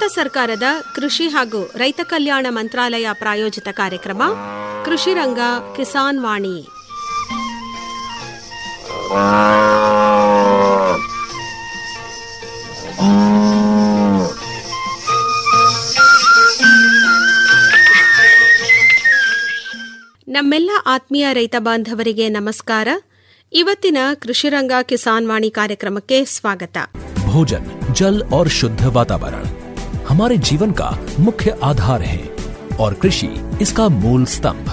ಸರ್ಕಾರದ ಕೃಷಿ ಹಾಗೂ ರೈತ ಕಲ್ಯಾಣ ಮಂತ್ರಾಲಯ ಪ್ರಾಯೋಜಿತ ಕಾರ್ಯಕ್ರಮ ಕೃಷಿ ರಂಗ ಕಿಸಾನ್ ವಾಣಿ ನಮ್ಮೆಲ್ಲ ಆತ್ಮೀಯ ರೈತ ಬಾಂಧವರಿಗೆ ನಮಸ್ಕಾರ ಇವತ್ತಿನ ಕೃಷಿರಂಗ ಕಿಸಾನ್ ವಾಣಿ ಕಾರ್ಯಕ್ರಮಕ್ಕೆ ಸ್ವಾಗತ भोजन जल और शुद्ध वातावरण हमारे जीवन का मुख्य आधार है और कृषि इसका मूल स्तंभ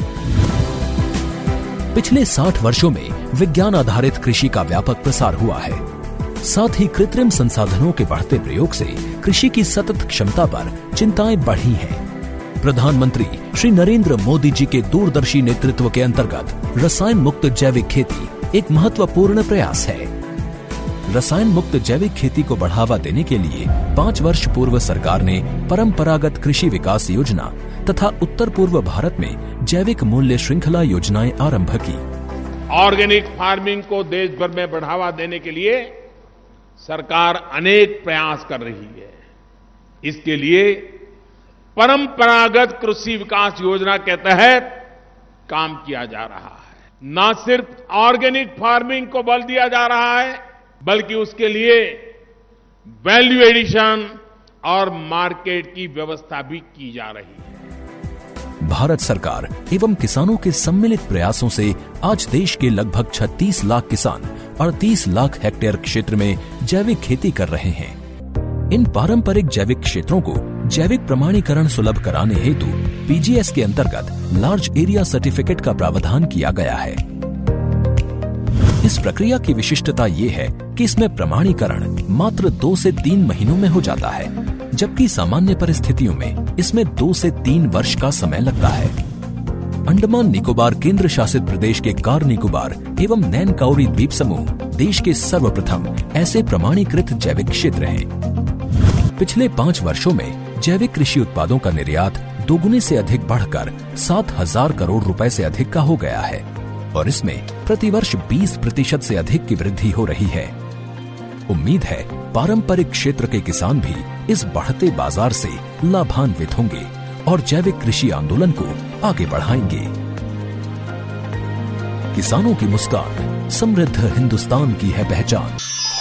पिछले 60 वर्षों में विज्ञान आधारित कृषि का व्यापक प्रसार हुआ है साथ ही कृत्रिम संसाधनों के बढ़ते प्रयोग से कृषि की सतत क्षमता पर चिंताएं बढ़ी हैं प्रधानमंत्री श्री नरेंद्र मोदी जी के दूरदर्शी नेतृत्व के अंतर्गत रसायन मुक्त जैविक खेती एक महत्वपूर्ण प्रयास है रसायन मुक्त जैविक खेती को बढ़ावा देने के लिए पाँच वर्ष पूर्व सरकार ने परंपरागत कृषि विकास योजना तथा उत्तर पूर्व भारत में जैविक मूल्य श्रृंखला योजनाएं आरंभ की ऑर्गेनिक फार्मिंग को देश भर में बढ़ावा देने के लिए सरकार अनेक प्रयास कर रही है इसके लिए परंपरागत कृषि विकास योजना के तहत काम किया जा रहा है न सिर्फ ऑर्गेनिक फार्मिंग को बल दिया जा रहा है बल्कि उसके लिए वैल्यू एडिशन और मार्केट की व्यवस्था भी की जा रही है भारत सरकार एवं किसानों के सम्मिलित प्रयासों से आज देश के लगभग 36 लाख किसान 38 लाख हेक्टेयर क्षेत्र में जैविक खेती कर रहे हैं इन पारंपरिक जैविक क्षेत्रों को जैविक प्रमाणीकरण सुलभ कराने हेतु पीजीएस के अंतर्गत लार्ज एरिया सर्टिफिकेट का प्रावधान किया गया है इस प्रक्रिया की विशिष्टता ये है कि इसमें प्रमाणीकरण मात्र दो से तीन महीनों में हो जाता है जबकि सामान्य परिस्थितियों में इसमें दो से तीन वर्ष का समय लगता है अंडमान निकोबार केंद्र शासित प्रदेश के कार निकोबार एवं नैन काउरी द्वीप समूह देश के सर्वप्रथम ऐसे प्रमाणीकृत जैविक क्षेत्र हैं पिछले पाँच वर्षों में जैविक कृषि उत्पादों का निर्यात दोगुने से अधिक बढ़कर सात हजार करोड़ रुपए से अधिक का हो गया है और इसमें प्रतिवर्ष 20 प्रतिशत से अधिक की वृद्धि हो रही है उम्मीद है पारंपरिक क्षेत्र के किसान भी इस बढ़ते बाजार से लाभान्वित होंगे और जैविक कृषि आंदोलन को आगे बढ़ाएंगे किसानों की मुस्कान समृद्ध हिंदुस्तान की है पहचान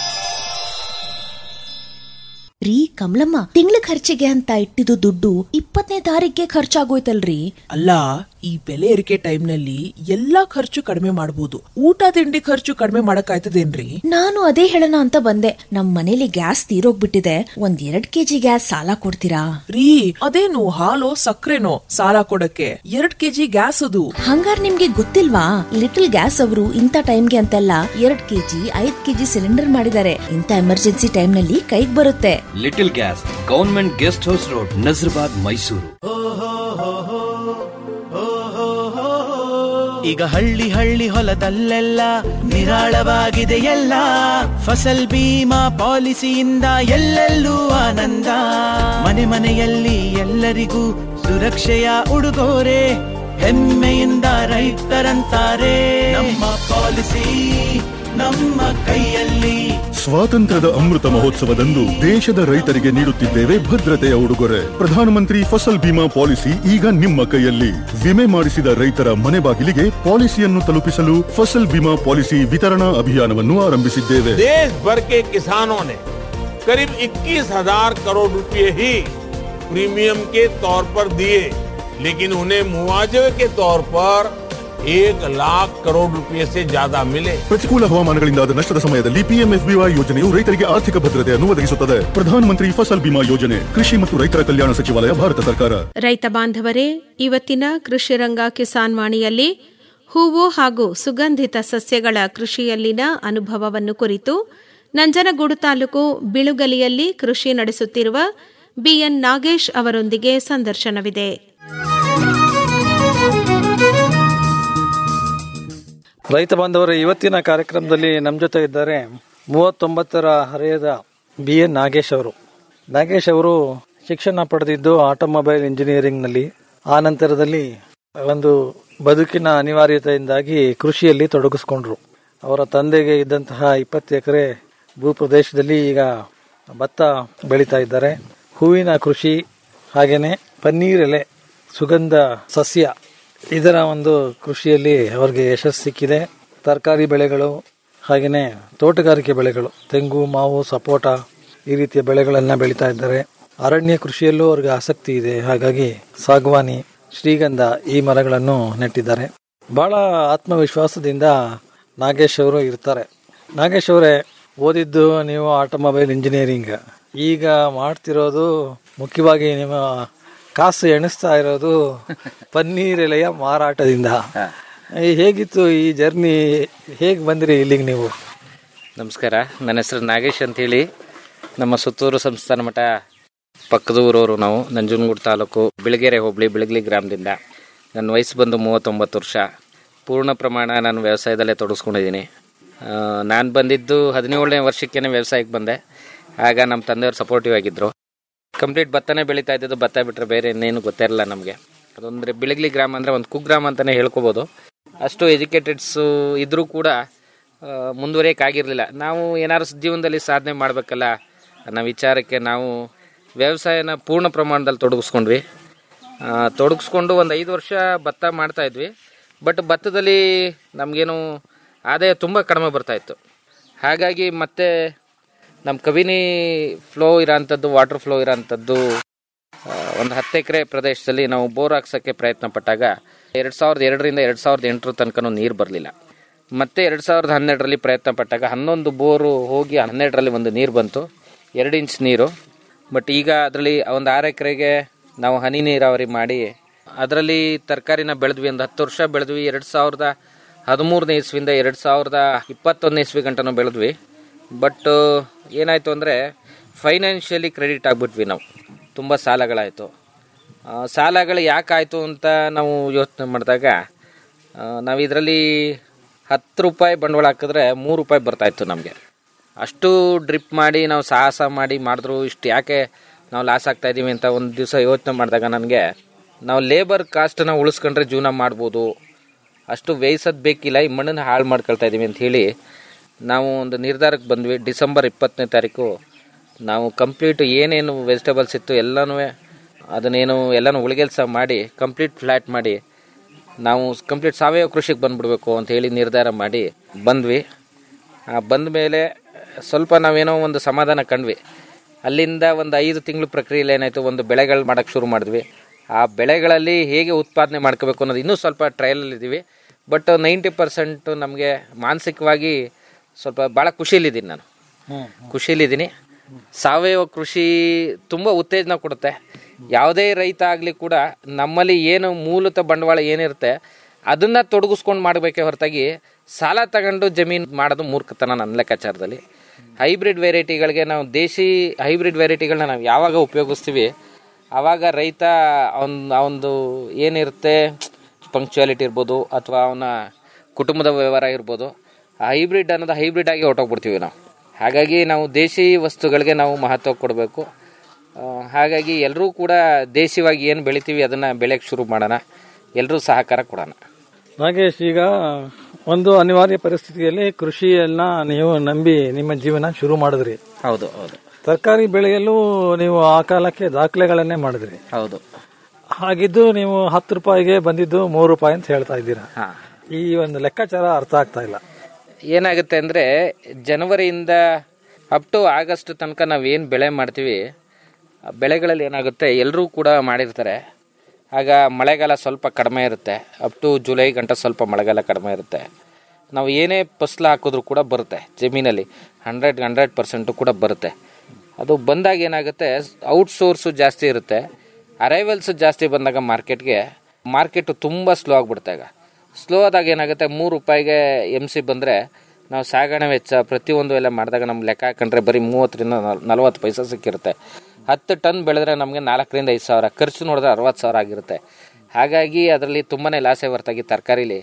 ರೀ ಕಮಲಮ್ಮ ತಿಂಗಳ ಖರ್ಚಿಗೆ ಅಂತ ಇಟ್ಟಿದ್ದು ದುಡ್ಡು ಇಪ್ಪತ್ತನೇ ತಾರೀಕಿಗೆ ಖರ್ಚಾಗೋಯ್ತಲ್ರಿ ಅಲ್ಲ ಈ ಬೆಲೆ ಏರಿಕೆ ಟೈಮ್ನಲ್ಲಿ ಎಲ್ಲಾ ಖರ್ಚು ಕಡಿಮೆ ಮಾಡಬಹುದು ಊಟ ತಿಂಡಿ ಖರ್ಚು ಕಡಿಮೆ ಮಾಡಕ್ಕಾಯ್ತದೇನ್ರಿ ನಾನು ಅದೇ ಹೇಳೋಣ ಅಂತ ಬಂದೆ ನಮ್ ಮನೇಲಿ ಗ್ಯಾಸ್ ತೀರೋಗ್ಬಿಟ್ಟಿದೆ ಒಂದ್ ಎರಡ್ ಕೆಜಿ ಗ್ಯಾಸ್ ಸಾಲ ಕೊಡ್ತೀರಾ ರೀ ಅದೇನು ಹಾಲು ಸಕ್ಕರೆನೋ ಸಾಲ ಕೊಡಕ್ಕೆ ಎರಡ್ ಕೆಜಿ ಗ್ಯಾಸ್ ಅದು ಹಂಗಾರ್ ನಿಮ್ಗೆ ಗೊತ್ತಿಲ್ವಾ ಲಿಟಲ್ ಗ್ಯಾಸ್ ಅವರು ಇಂಥ ಟೈಮ್ಗೆ ಅಂತೆಲ್ಲ ಎರಡ್ ಕೆಜಿ ಐದ್ ಕೆಜಿ ಸಿಲಿಂಡರ್ ಮಾಡಿದ್ದಾರೆ ಇಂಥ ಎಮರ್ಜೆನ್ಸಿ ಟೈಮ್ ನಲ್ಲಿ ಕೈಗ್ ಬರುತ್ತೆ little gas government guest house road Nazarbad Mysuru ಈಗ ಹಳ್ಳಿ ಹಳ್ಳಿ ಹೊಲದಲ್ಲೆಲ್ಲ ನಿರಾಳವಾಗಿದೆ ಎಲ್ಲ ಫಸಲ್ ಬೀಮಾ ಪಾಲಿಸಿಯಿಂದ ಎಲ್ಲೆಲ್ಲೂ ಆನಂದ ಮನೆ ಮನೆಯಲ್ಲಿ ಎಲ್ಲರಿಗೂ ಸುರಕ್ಷೆಯ ಉಡುಗೊರೆ ಹೆಮ್ಮೆಯಿಂದ ರೈತರಂತಾರೆ ನಮ್ಮ ಪಾಲಿಸಿ ನಮ್ಮ ಕೈಯಲ್ಲಿ ಸ್ವಾತಂತ್ರ್ಯದ ಅಮೃತ ಮಹೋತ್ಸವದಂದು ದೇಶದ ರೈತರಿಗೆ ನೀಡುತ್ತಿದ್ದೇವೆ ಭದ್ರತೆಯ ಉಡುಗೊರೆ ಪ್ರಧಾನಮಂತ್ರಿ ಫಸಲ್ ಬಿಮಾ ಪಾಲಿಸಿ ಈಗ ನಿಮ್ಮ ಕೈಯಲ್ಲಿ ವಿಮೆ ಮಾಡಿಸಿದ ರೈತರ ಮನೆ ಬಾಗಿಲಿಗೆ ಪಾಲಿಸಿಯನ್ನು ತಲುಪಿಸಲು ಫಸಲ್ ಬಿಮಾ ಪಾಲಿಸಿ ವಿತರಣಾ ಅಭಿಯಾನವನ್ನು ಆರಂಭಿಸಿದ್ದೇವೆ देश भर के किसानों ने करीब 21,000 करोड़ रुपए ही प्रीमियम के तौर पर दिए लेकिन उन्हें मुआवजे के तौर पर एक लाख करोड़ रुपए से ज्यादा मिले ಪ್ರತಿಕೂಲ ಹವಾಮಾನಗಳಿಂದಾದ ನಷ್ಟದ ಸಮಯದಲ್ಲಿ ಪಿಎಂಎಫ್ಬಿವೈ ಯೋಜನೆಯು ರೈತರಿಗೆ ಆರ್ಥಿಕ ಭದ್ರತೆಯನ್ನು ಒದಗಿಸುತ್ತದೆ ಪ್ರಧಾನಮಂತ್ರಿ ಫಸಲ್ ಬಿಮಾ ಯೋಜನೆ ಕೃಷಿ ಮತ್ತು ರೈತರ ಕಲ್ಯಾಣ ಸಚಿವಾಲಯ ಭಾರತ ಸರ್ಕಾರ ರೈತ ಬಾಂಧವರೇ ಇವತ್ತಿನ ಕೃಷಿರಂಗ ಕಿಸಾನ್ ವಾಣಿಯಲ್ಲಿ ಹೂವು ಹಾಗೂ ಸುಗಂಧಿತ ಸಸ್ಯಗಳ ಕೃಷಿಯಲ್ಲಿನ ಅನುಭವವನ್ನು ಕುರಿತು ನಂಜನಗೂಡು ತಾಲೂಕು ಬಿಳುಗಲಿಯಲ್ಲಿ ಕೃಷಿ ನಡೆಸುತ್ತಿರುವ ಬಿಎನ್ ನಾಗೇಶ್ ಅವರೊಂದಿಗೆ ಸಂದರ್ಶನವಿದೆ ರೈತ ಬಾಂಧವರ ಇವತ್ತಿನ ಕಾರ್ಯಕ್ರಮದಲ್ಲಿ ನಮ್ಮ ಜೊತೆ ಇದ್ದಾರೆ ಮೂವತ್ತೊಂಬತ್ತರ ಹರೆಯದ ಬಿ ಎನ್ ನಾಗೇಶ್ ಅವರು ನಾಗೇಶ್ ಅವರು ಶಿಕ್ಷಣ ಪಡೆದಿದ್ದು ಆಟೋಮೊಬೈಲ್ ಇಂಜಿನಿಯರಿಂಗ್ನಲ್ಲಿ ಆ ನಂತರದಲ್ಲಿ ಒಂದು ಬದುಕಿನ ಅನಿವಾರ್ಯತೆಯಿಂದಾಗಿ ಕೃಷಿಯಲ್ಲಿ ತೊಡಗಿಸ್ಕೊಂಡ್ರು ಅವರ ತಂದೆಗೆ ಇದ್ದಂತಹ ಇಪ್ಪತ್ತು ಎಕರೆ ಭೂ ಪ್ರದೇಶದಲ್ಲಿ ಈಗ ಭತ್ತ ಬೆಳೀತಾ ಇದ್ದಾರೆ ಹೂವಿನ ಕೃಷಿ ಹಾಗೇನೆ ಪನ್ನೀರ್ ಎಲೆ ಸುಗಂಧ ಸಸ್ಯ ಇದರ ಒಂದು ಕೃಷಿಯಲ್ಲಿ ಅವರಿಗೆ ಯಶಸ್ಸು ಸಿಕ್ಕಿದೆ ತರಕಾರಿ ಬೆಳೆಗಳು ಹಾಗೇನೆ ತೋಟಗಾರಿಕೆ ಬೆಳೆಗಳು ತೆಂಗು ಮಾವು ಸಪೋಟ ಈ ರೀತಿಯ ಬೆಳೆಗಳನ್ನ ಬೆಳೀತಾ ಇದ್ದಾರೆ ಅರಣ್ಯ ಕೃಷಿಯಲ್ಲೂ ಅವ್ರಿಗೆ ಆಸಕ್ತಿ ಇದೆ ಹಾಗಾಗಿ ಸಾಗವಾನಿ ಶ್ರೀಗಂಧ ಈ ಮರಗಳನ್ನು ನೆಟ್ಟಿದ್ದಾರೆ ಬಹಳ ಆತ್ಮವಿಶ್ವಾಸದಿಂದ ನಾಗೇಶ್ ಅವರು ಇರ್ತಾರೆ ನಾಗೇಶ್ ಅವರೇ ಓದಿದ್ದು ನೀವು ಆಟೋಮೊಬೈಲ್ ಇಂಜಿನಿಯರಿಂಗ್ ಈಗ ಮಾಡ್ತಿರೋದು ಮುಖ್ಯವಾಗಿ ನಿಮ್ಮ ಕಾಸು ಎಣಿಸ್ತಾ ಇರೋದು ಪನ್ನೀರ್ ಎಲೆಯ ಮಾರಾಟದಿಂದ ಈ ಹೇಗಿತ್ತು ಈ ಜರ್ನಿ ಹೇಗೆ ಬಂದಿರಿ ಇಲ್ಲಿಗೆ ನೀವು ನಮಸ್ಕಾರ ನನ್ನ ಹೆಸರು ನಾಗೇಶ್ ಅಂತೇಳಿ ನಮ್ಮ ಸುತ್ತೂರು ಸಂಸ್ಥಾನ ಮಠ ಪಕ್ಕದ ಊರವರು ನಾವು ನಂಜನಗೂಡು ತಾಲೂಕು ಬಿಳಗೆರೆ ಹೋಬಳಿ ಬಿಳಗ್ಲಿ ಗ್ರಾಮದಿಂದ ನನ್ನ ವಯಸ್ಸು ಬಂದು ಮೂವತ್ತೊಂಬತ್ತು ವರ್ಷ ಪೂರ್ಣ ಪ್ರಮಾಣ ನಾನು ವ್ಯವಸಾಯದಲ್ಲೇ ತೊಡಗಿಸ್ಕೊಂಡಿದ್ದೀನಿ ನಾನು ಬಂದಿದ್ದು ಹದಿನೇಳನೇ ವರ್ಷಕ್ಕೇ ವ್ಯವಸಾಯಕ್ಕೆ ಬಂದೆ ಆಗ ನಮ್ಮ ತಂದೆಯವರು ಸಪೋರ್ಟಿವ್ ಆಗಿದ್ದರು ಕಂಪ್ಲೀಟ್ ಭತ್ತನೇ ಬೆಳೀತಾ ಇದ್ದಿದ್ದು ಭತ್ತ ಬಿಟ್ಟರೆ ಬೇರೆ ಇನ್ನೇನು ಗೊತ್ತೇ ಇರಲ್ಲ ನಮಗೆ ಅದೊಂದ್ರೆ ಬಿಳಗ್ಲಿ ಗ್ರಾಮ ಅಂದರೆ ಒಂದು ಕುಗ್ರಾಮ ಅಂತಲೇ ಹೇಳ್ಕೊಬೋದು ಅಷ್ಟು ಎಜುಕೇಟೆಡ್ಸು ಇದ್ದರೂ ಕೂಡ ಮುಂದುವರಿಯೋಕ್ಕಾಗಿರಲಿಲ್ಲ ನಾವು ಏನಾದ್ರು ಜೀವನದಲ್ಲಿ ಸಾಧನೆ ಮಾಡಬೇಕಲ್ಲ ಅನ್ನೋ ವಿಚಾರಕ್ಕೆ ನಾವು ವ್ಯವಸಾಯನ ಪೂರ್ಣ ಪ್ರಮಾಣದಲ್ಲಿ ತೊಡಗಿಸ್ಕೊಂಡ್ವಿ ಆ, ತೊಡಗಿಸ್ಕೊಂಡು ಒಂದು ಐದು ವರ್ಷ ಭತ್ತ ಮಾಡ್ತಾ ಇದ್ವಿ ಬಟ್ ಭತ್ತದಲ್ಲಿ ನಮಗೇನು ಆದಾಯ ತುಂಬ ಕಡಿಮೆ ಬರ್ತಾಯಿತ್ತು ಹಾಗಾಗಿ ಮತ್ತೆ ನಮ್ಮ ಕಬಿನಿ ಫ್ಲೋ ಇರೋಂಥದ್ದು ವಾಟರ್ ಫ್ಲೋ ಇರೋಂಥದ್ದು ಒಂದು ಹತ್ತು ಎಕರೆ ಪ್ರದೇಶದಲ್ಲಿ ನಾವು ಬೋರ್ ಹಾಕ್ಸೋಕ್ಕೆ ಪ್ರಯತ್ನ ಪಟ್ಟಾಗ ಎರಡು ಸಾವಿರದ ಎರಡರಿಂದ ಎರಡು ಸಾವಿರದ ಎಂಟರ ತನಕನೂ ನೀರು ಬರಲಿಲ್ಲ ಮತ್ತೆ ಎರಡು ಸಾವಿರದ ಹನ್ನೆರಡರಲ್ಲಿ ಪ್ರಯತ್ನ ಪಟ್ಟಾಗ ಹನ್ನೊಂದು ಬೋರು ಹೋಗಿ ಹನ್ನೆರಡರಲ್ಲಿ ಒಂದು ನೀರು ಬಂತು ಎರಡು ಇಂಚ್ ನೀರು ಬಟ್ ಈಗ ಅದರಲ್ಲಿ ಒಂದು ಆರು ಎಕರೆಗೆ ನಾವು ಹನಿ ನೀರಾವರಿ ಮಾಡಿ ಅದರಲ್ಲಿ ತರಕಾರಿನ ಬೆಳೆದ್ವಿ ಒಂದು ಹತ್ತು ವರ್ಷ ಬೆಳೆದ್ವಿ ಎರಡು ಸಾವಿರದ ಹದಿಮೂರನೇ ಇಸ್ವಿಯಿಂದ ಎರಡು ಸಾವಿರದ ಇಪ್ಪತ್ತೊಂದನೇ ಇಸ್ವಿ ಗಂಟನೂ ಬೆಳೆದ್ವಿ ಬಟ್ ಏನಾಯಿತು ಅಂದರೆ ಫೈನಾನ್ಷಿಯಲಿ ಕ್ರೆಡಿಟ್ ಆಗಿಬಿಟ್ವಿ ನಾವು ತುಂಬ ಸಾಲಗಳಾಯಿತು ಆ, ಸಾಲಗಳು ಯಾಕಾಯಿತು ಅಂತ ನಾವು ಯೋಚನೆ ಮಾಡಿದಾಗ ನಾವು ಇದರಲ್ಲಿ ಹತ್ತು ರೂಪಾಯಿ ಬಂಡವಾಳ ಹಾಕಿದ್ರೆ ಮೂರು ರೂಪಾಯಿ ಬರ್ತಾಯಿತ್ತು ನಮಗೆ ಅಷ್ಟು ಡ್ರಿಪ್ ಮಾಡಿ ನಾವು ಸಾಹಸ ಮಾಡಿ ಮಾಡಿದ್ರು ಇಷ್ಟು ಯಾಕೆ ನಾವು ಲಾಸ್ ಆಗ್ತಾ ಇದ್ದೀವಿ ಅಂತ ಒಂದು ದಿವಸ ಯೋಚನೆ ಮಾಡಿದಾಗ ನನಗೆ ನಾವು ಲೇಬರ್ ಕಾಸ್ಟನ್ನ ಉಳಿಸ್ಕೊಂಡ್ರೆ ಜೀವನ ಮಾಡ್ಬೋದು ಅಷ್ಟು ಬೇಯಿಸೋದು ಬೇಕಿಲ್ಲ ಈ ಮಣ್ಣನ್ನು ಹಾಳು ಮಾಡ್ಕೊಳ್ತಾ ಇದ್ದೀವಿ ಅಂತ ಹೇಳಿ ನಾವು ಒಂದು ನಿರ್ಧಾರಕ್ಕೆ ಬಂದ್ವಿ ಡಿಸೆಂಬರ್ ಇಪ್ಪತ್ತನೇ ತಾರೀಕು ನಾವು ಕಂಪ್ಲೀಟ್ ಏನೇನು ವೆಜಿಟೇಬಲ್ಸ್ ಇತ್ತು ಎಲ್ಲನೂ ಅದನ್ನೇನು ಎಲ್ಲನೂ ಉಳಿಗೆಲ್ಸ ಮಾಡಿ ಕಂಪ್ಲೀಟ್ ಫ್ಲ್ಯಾಟ್ ಮಾಡಿ ನಾವು ಕಂಪ್ಲೀಟ್ ಸಾವಯವ ಕೃಷಿಗೆ ಬಂದ್ಬಿಡ್ಬೇಕು ಅಂತ ಹೇಳಿ ನಿರ್ಧಾರ ಮಾಡಿ ಬಂದ್ವಿ ಆ ಬಂದ ಮೇಲೆ ಸ್ವಲ್ಪ ನಾವೇನೋ ಒಂದು ಸಮಾಧಾನ ಕಂಡ್ವಿ ಅಲ್ಲಿಂದ ಒಂದು ಐದು ತಿಂಗಳು ಪ್ರಕ್ರಿಯೆಯಲ್ಲಿ ಏನಾಯಿತು ಒಂದು ಬೆಳೆಗಳು ಮಾಡೋಕ್ಕೆ ಶುರು ಮಾಡಿದ್ವಿ ಆ ಬೆಳೆಗಳಲ್ಲಿ ಹೇಗೆ ಉತ್ಪಾದನೆ ಮಾಡ್ಕೋಬೇಕು ಅನ್ನೋದು ಇನ್ನೂ ಸ್ವಲ್ಪ ಟ್ರಯಲಲ್ಲಿ ಇದ್ದೀವಿ ಬಟ್ ನೈಂಟಿ ಪರ್ಸೆಂಟ್ ನಮಗೆ ಮಾನಸಿಕವಾಗಿ ಸ್ವಲ್ಪ ಭಾಳ ಖುಷಿಯಲ್ಲಿದ್ದೀನಿ ನಾನು ಖುಷಿಯಲ್ಲಿದ್ದೀನಿ ಸಾವಯವ ಕೃಷಿ ತುಂಬ ಉತ್ತೇಜನ ಕೊಡುತ್ತೆ ಯಾವುದೇ ರೈತ ಆಗಲಿ ಕೂಡ ನಮ್ಮಲ್ಲಿ ಏನು ಮೂಲತ ಬಂಡವಾಳ ಏನಿರುತ್ತೆ ಅದನ್ನ ತೊಡಗಿಸ್ಕೊಂಡು ಮಾಡಬೇಕೇ ಹೊರತಾಗಿ ಸಾಲ ತಗೊಂಡು ಜಮೀನು ಮಾಡೋದು ಮೂರ್ಖತನ ನನ್ನ ಲೆಕ್ಕಾಚಾರದಲ್ಲಿ ಹೈಬ್ರಿಡ್ ವೆರೈಟಿಗಳಿಗೆ ನಾವು ದೇಶಿ ಹೈಬ್ರಿಡ್ ವೆರೈಟಿಗಳನ್ನ ನಾವು ಯಾವಾಗ ಉಪಯೋಗಿಸ್ತೀವಿ ಆವಾಗ ರೈತ ಅವನ್ ಅವನದು ಏನಿರುತ್ತೆ ಪಂಕ್ಚುಯಾಲಿಟಿ ಇರ್ಬೋದು ಅಥವಾ ಅವನ ಕುಟುಂಬದ ವ್ಯವಹಾರ ಇರ್ಬೋದು ಹೈಬ್ರಿಡ್ ಅನ್ನೋದು ಹೈಬ್ರಿಡ್ ಆಗಿ ಹೊರಟೋಗ್ಬಿಡ್ತೀವಿ ನಾವು ಹಾಗಾಗಿ ನಾವು ದೇಶಿ ವಸ್ತುಗಳಿಗೆ ನಾವು ಮಹತ್ವ ಕೊಡಬೇಕು ಆ, ಹಾಗಾಗಿ ಎಲ್ಲರೂ ಕೂಡ ದೇಶಿವಾಗಿ ಏನು ಬೆಳಿತೀವಿ ಅದನ್ನು ಬೆಳೆಯೋಕ್ಕೆ ಶುರು ಮಾಡೋಣ ಎಲ್ಲರೂ ಸಹಕಾರ ಕೊಡೋಣ ನಾಗೇಶ್ ಈಗ ಒಂದು ಅನಿವಾರ್ಯ ಪರಿಸ್ಥಿತಿಯಲ್ಲಿ ಕೃಷಿಯನ್ನ ನೀವು ನಂಬಿ ನಿಮ್ಮ ಜೀವನ ಶುರು ಮಾಡಿದ್ರಿ ಹೌದು ಹೌದು ತರಕಾರಿ ಬೆಳೆಯಲು ನೀವು ಆ ಕಾಲಕ್ಕೆ ದಾಖಲೆಗಳನ್ನೇ ಮಾಡಿದ್ರಿ ಹೌದು ಹಾಗಿದ್ದು ನೀವು ಹತ್ತು ರೂಪಾಯಿಗೆ ಬಂದಿದ್ದು ಮೂರು ರೂಪಾಯಿ ಅಂತ ಹೇಳ್ತಾ ಇದ್ದೀರಾ ಹಾ. ಈ ಒಂದು ಲೆಕ್ಕಾಚಾರ ಅರ್ಥ ಆಗ್ತಾ ಇಲ್ಲ ಏನಾಗುತ್ತೆ ಅಂದರೆ ಜನವರಿಯಿಂದ ಅಪ್ ಟು ಆಗಸ್ಟ್ ತನಕ ನಾವೇನು ಬೆಳೆ ಮಾಡ್ತೀವಿ ಆ ಬೆಳೆಗಳಲ್ಲಿ ಏನಾಗುತ್ತೆ ಎಲ್ಲರೂ ಕೂಡ ಮಾಡಿರ್ತಾರೆ ಆಗ ಮಳೆಗಾಲ ಸ್ವಲ್ಪ ಕಡಿಮೆ ಇರುತ್ತೆ ಅಪ್ ಟು ಜುಲೈ ಗಂಟ ಸ್ವಲ್ಪ ಮಳೆಗಾಲ ಕಡಿಮೆ ಇರುತ್ತೆ ನಾವು ಏನೇ ಫಸಲು ಹಾಕಿದ್ರು ಕೂಡ ಬರುತ್ತೆ ಜಮೀನಲ್ಲಿ ಹಂಡ್ರೆಡ್ ಹಂಡ್ರೆಡ್ ಪರ್ಸೆಂಟು ಕೂಡ ಬರುತ್ತೆ ಅದು ಬಂದಾಗ ಏನಾಗುತ್ತೆ ಔಟ್ಸೋರ್ಸು ಜಾಸ್ತಿ ಇರುತ್ತೆ ಅರೈವಲ್ಸ್ ಜಾಸ್ತಿ ಬಂದಾಗ ಮಾರ್ಕೆಟ್ಗೆ ಮಾರ್ಕೆಟು ತುಂಬ ಸ್ಲೋ ಆಗಿಬಿಡುತ್ತೆ ಆಗ ಸ್ಲೋ ಆದಾಗ ಏನಾಗುತ್ತೆ ಮೂರು ರೂಪಾಯಿಗೆ ಎಮ್ ಸಿ ಬಂದರೆ ನಾವು ಸಾಗಣೆ ವೆಚ್ಚ ಪ್ರತಿಯೊಂದು ಎಲ್ಲ ಮಾಡಿದಾಗ ನಮ್ಮ ಲೆಕ್ಕ ಹಾಕೊಂಡ್ರೆ ಬರೀ ಮೂವತ್ತರಿಂದ ನಲ್- ನಲವತ್ತು ಪೈಸೆ ಸಿಕ್ಕಿರುತ್ತೆ ಹತ್ತು ಟನ್ ಬೆಳೆದ್ರೆ ನಮಗೆ ನಾಲ್ಕರಿಂದ ಐದು ಸಾವಿರ ಖರ್ಚು ನೋಡಿದ್ರೆ ಅರವತ್ತು ಸಾವಿರ ಆಗಿರುತ್ತೆ ಹಾಗಾಗಿ ಅದರಲ್ಲಿ ತುಂಬಾ ಲಾಸೇ ಹೊರತಾಗಿ ತರಕಾರಿಲಿ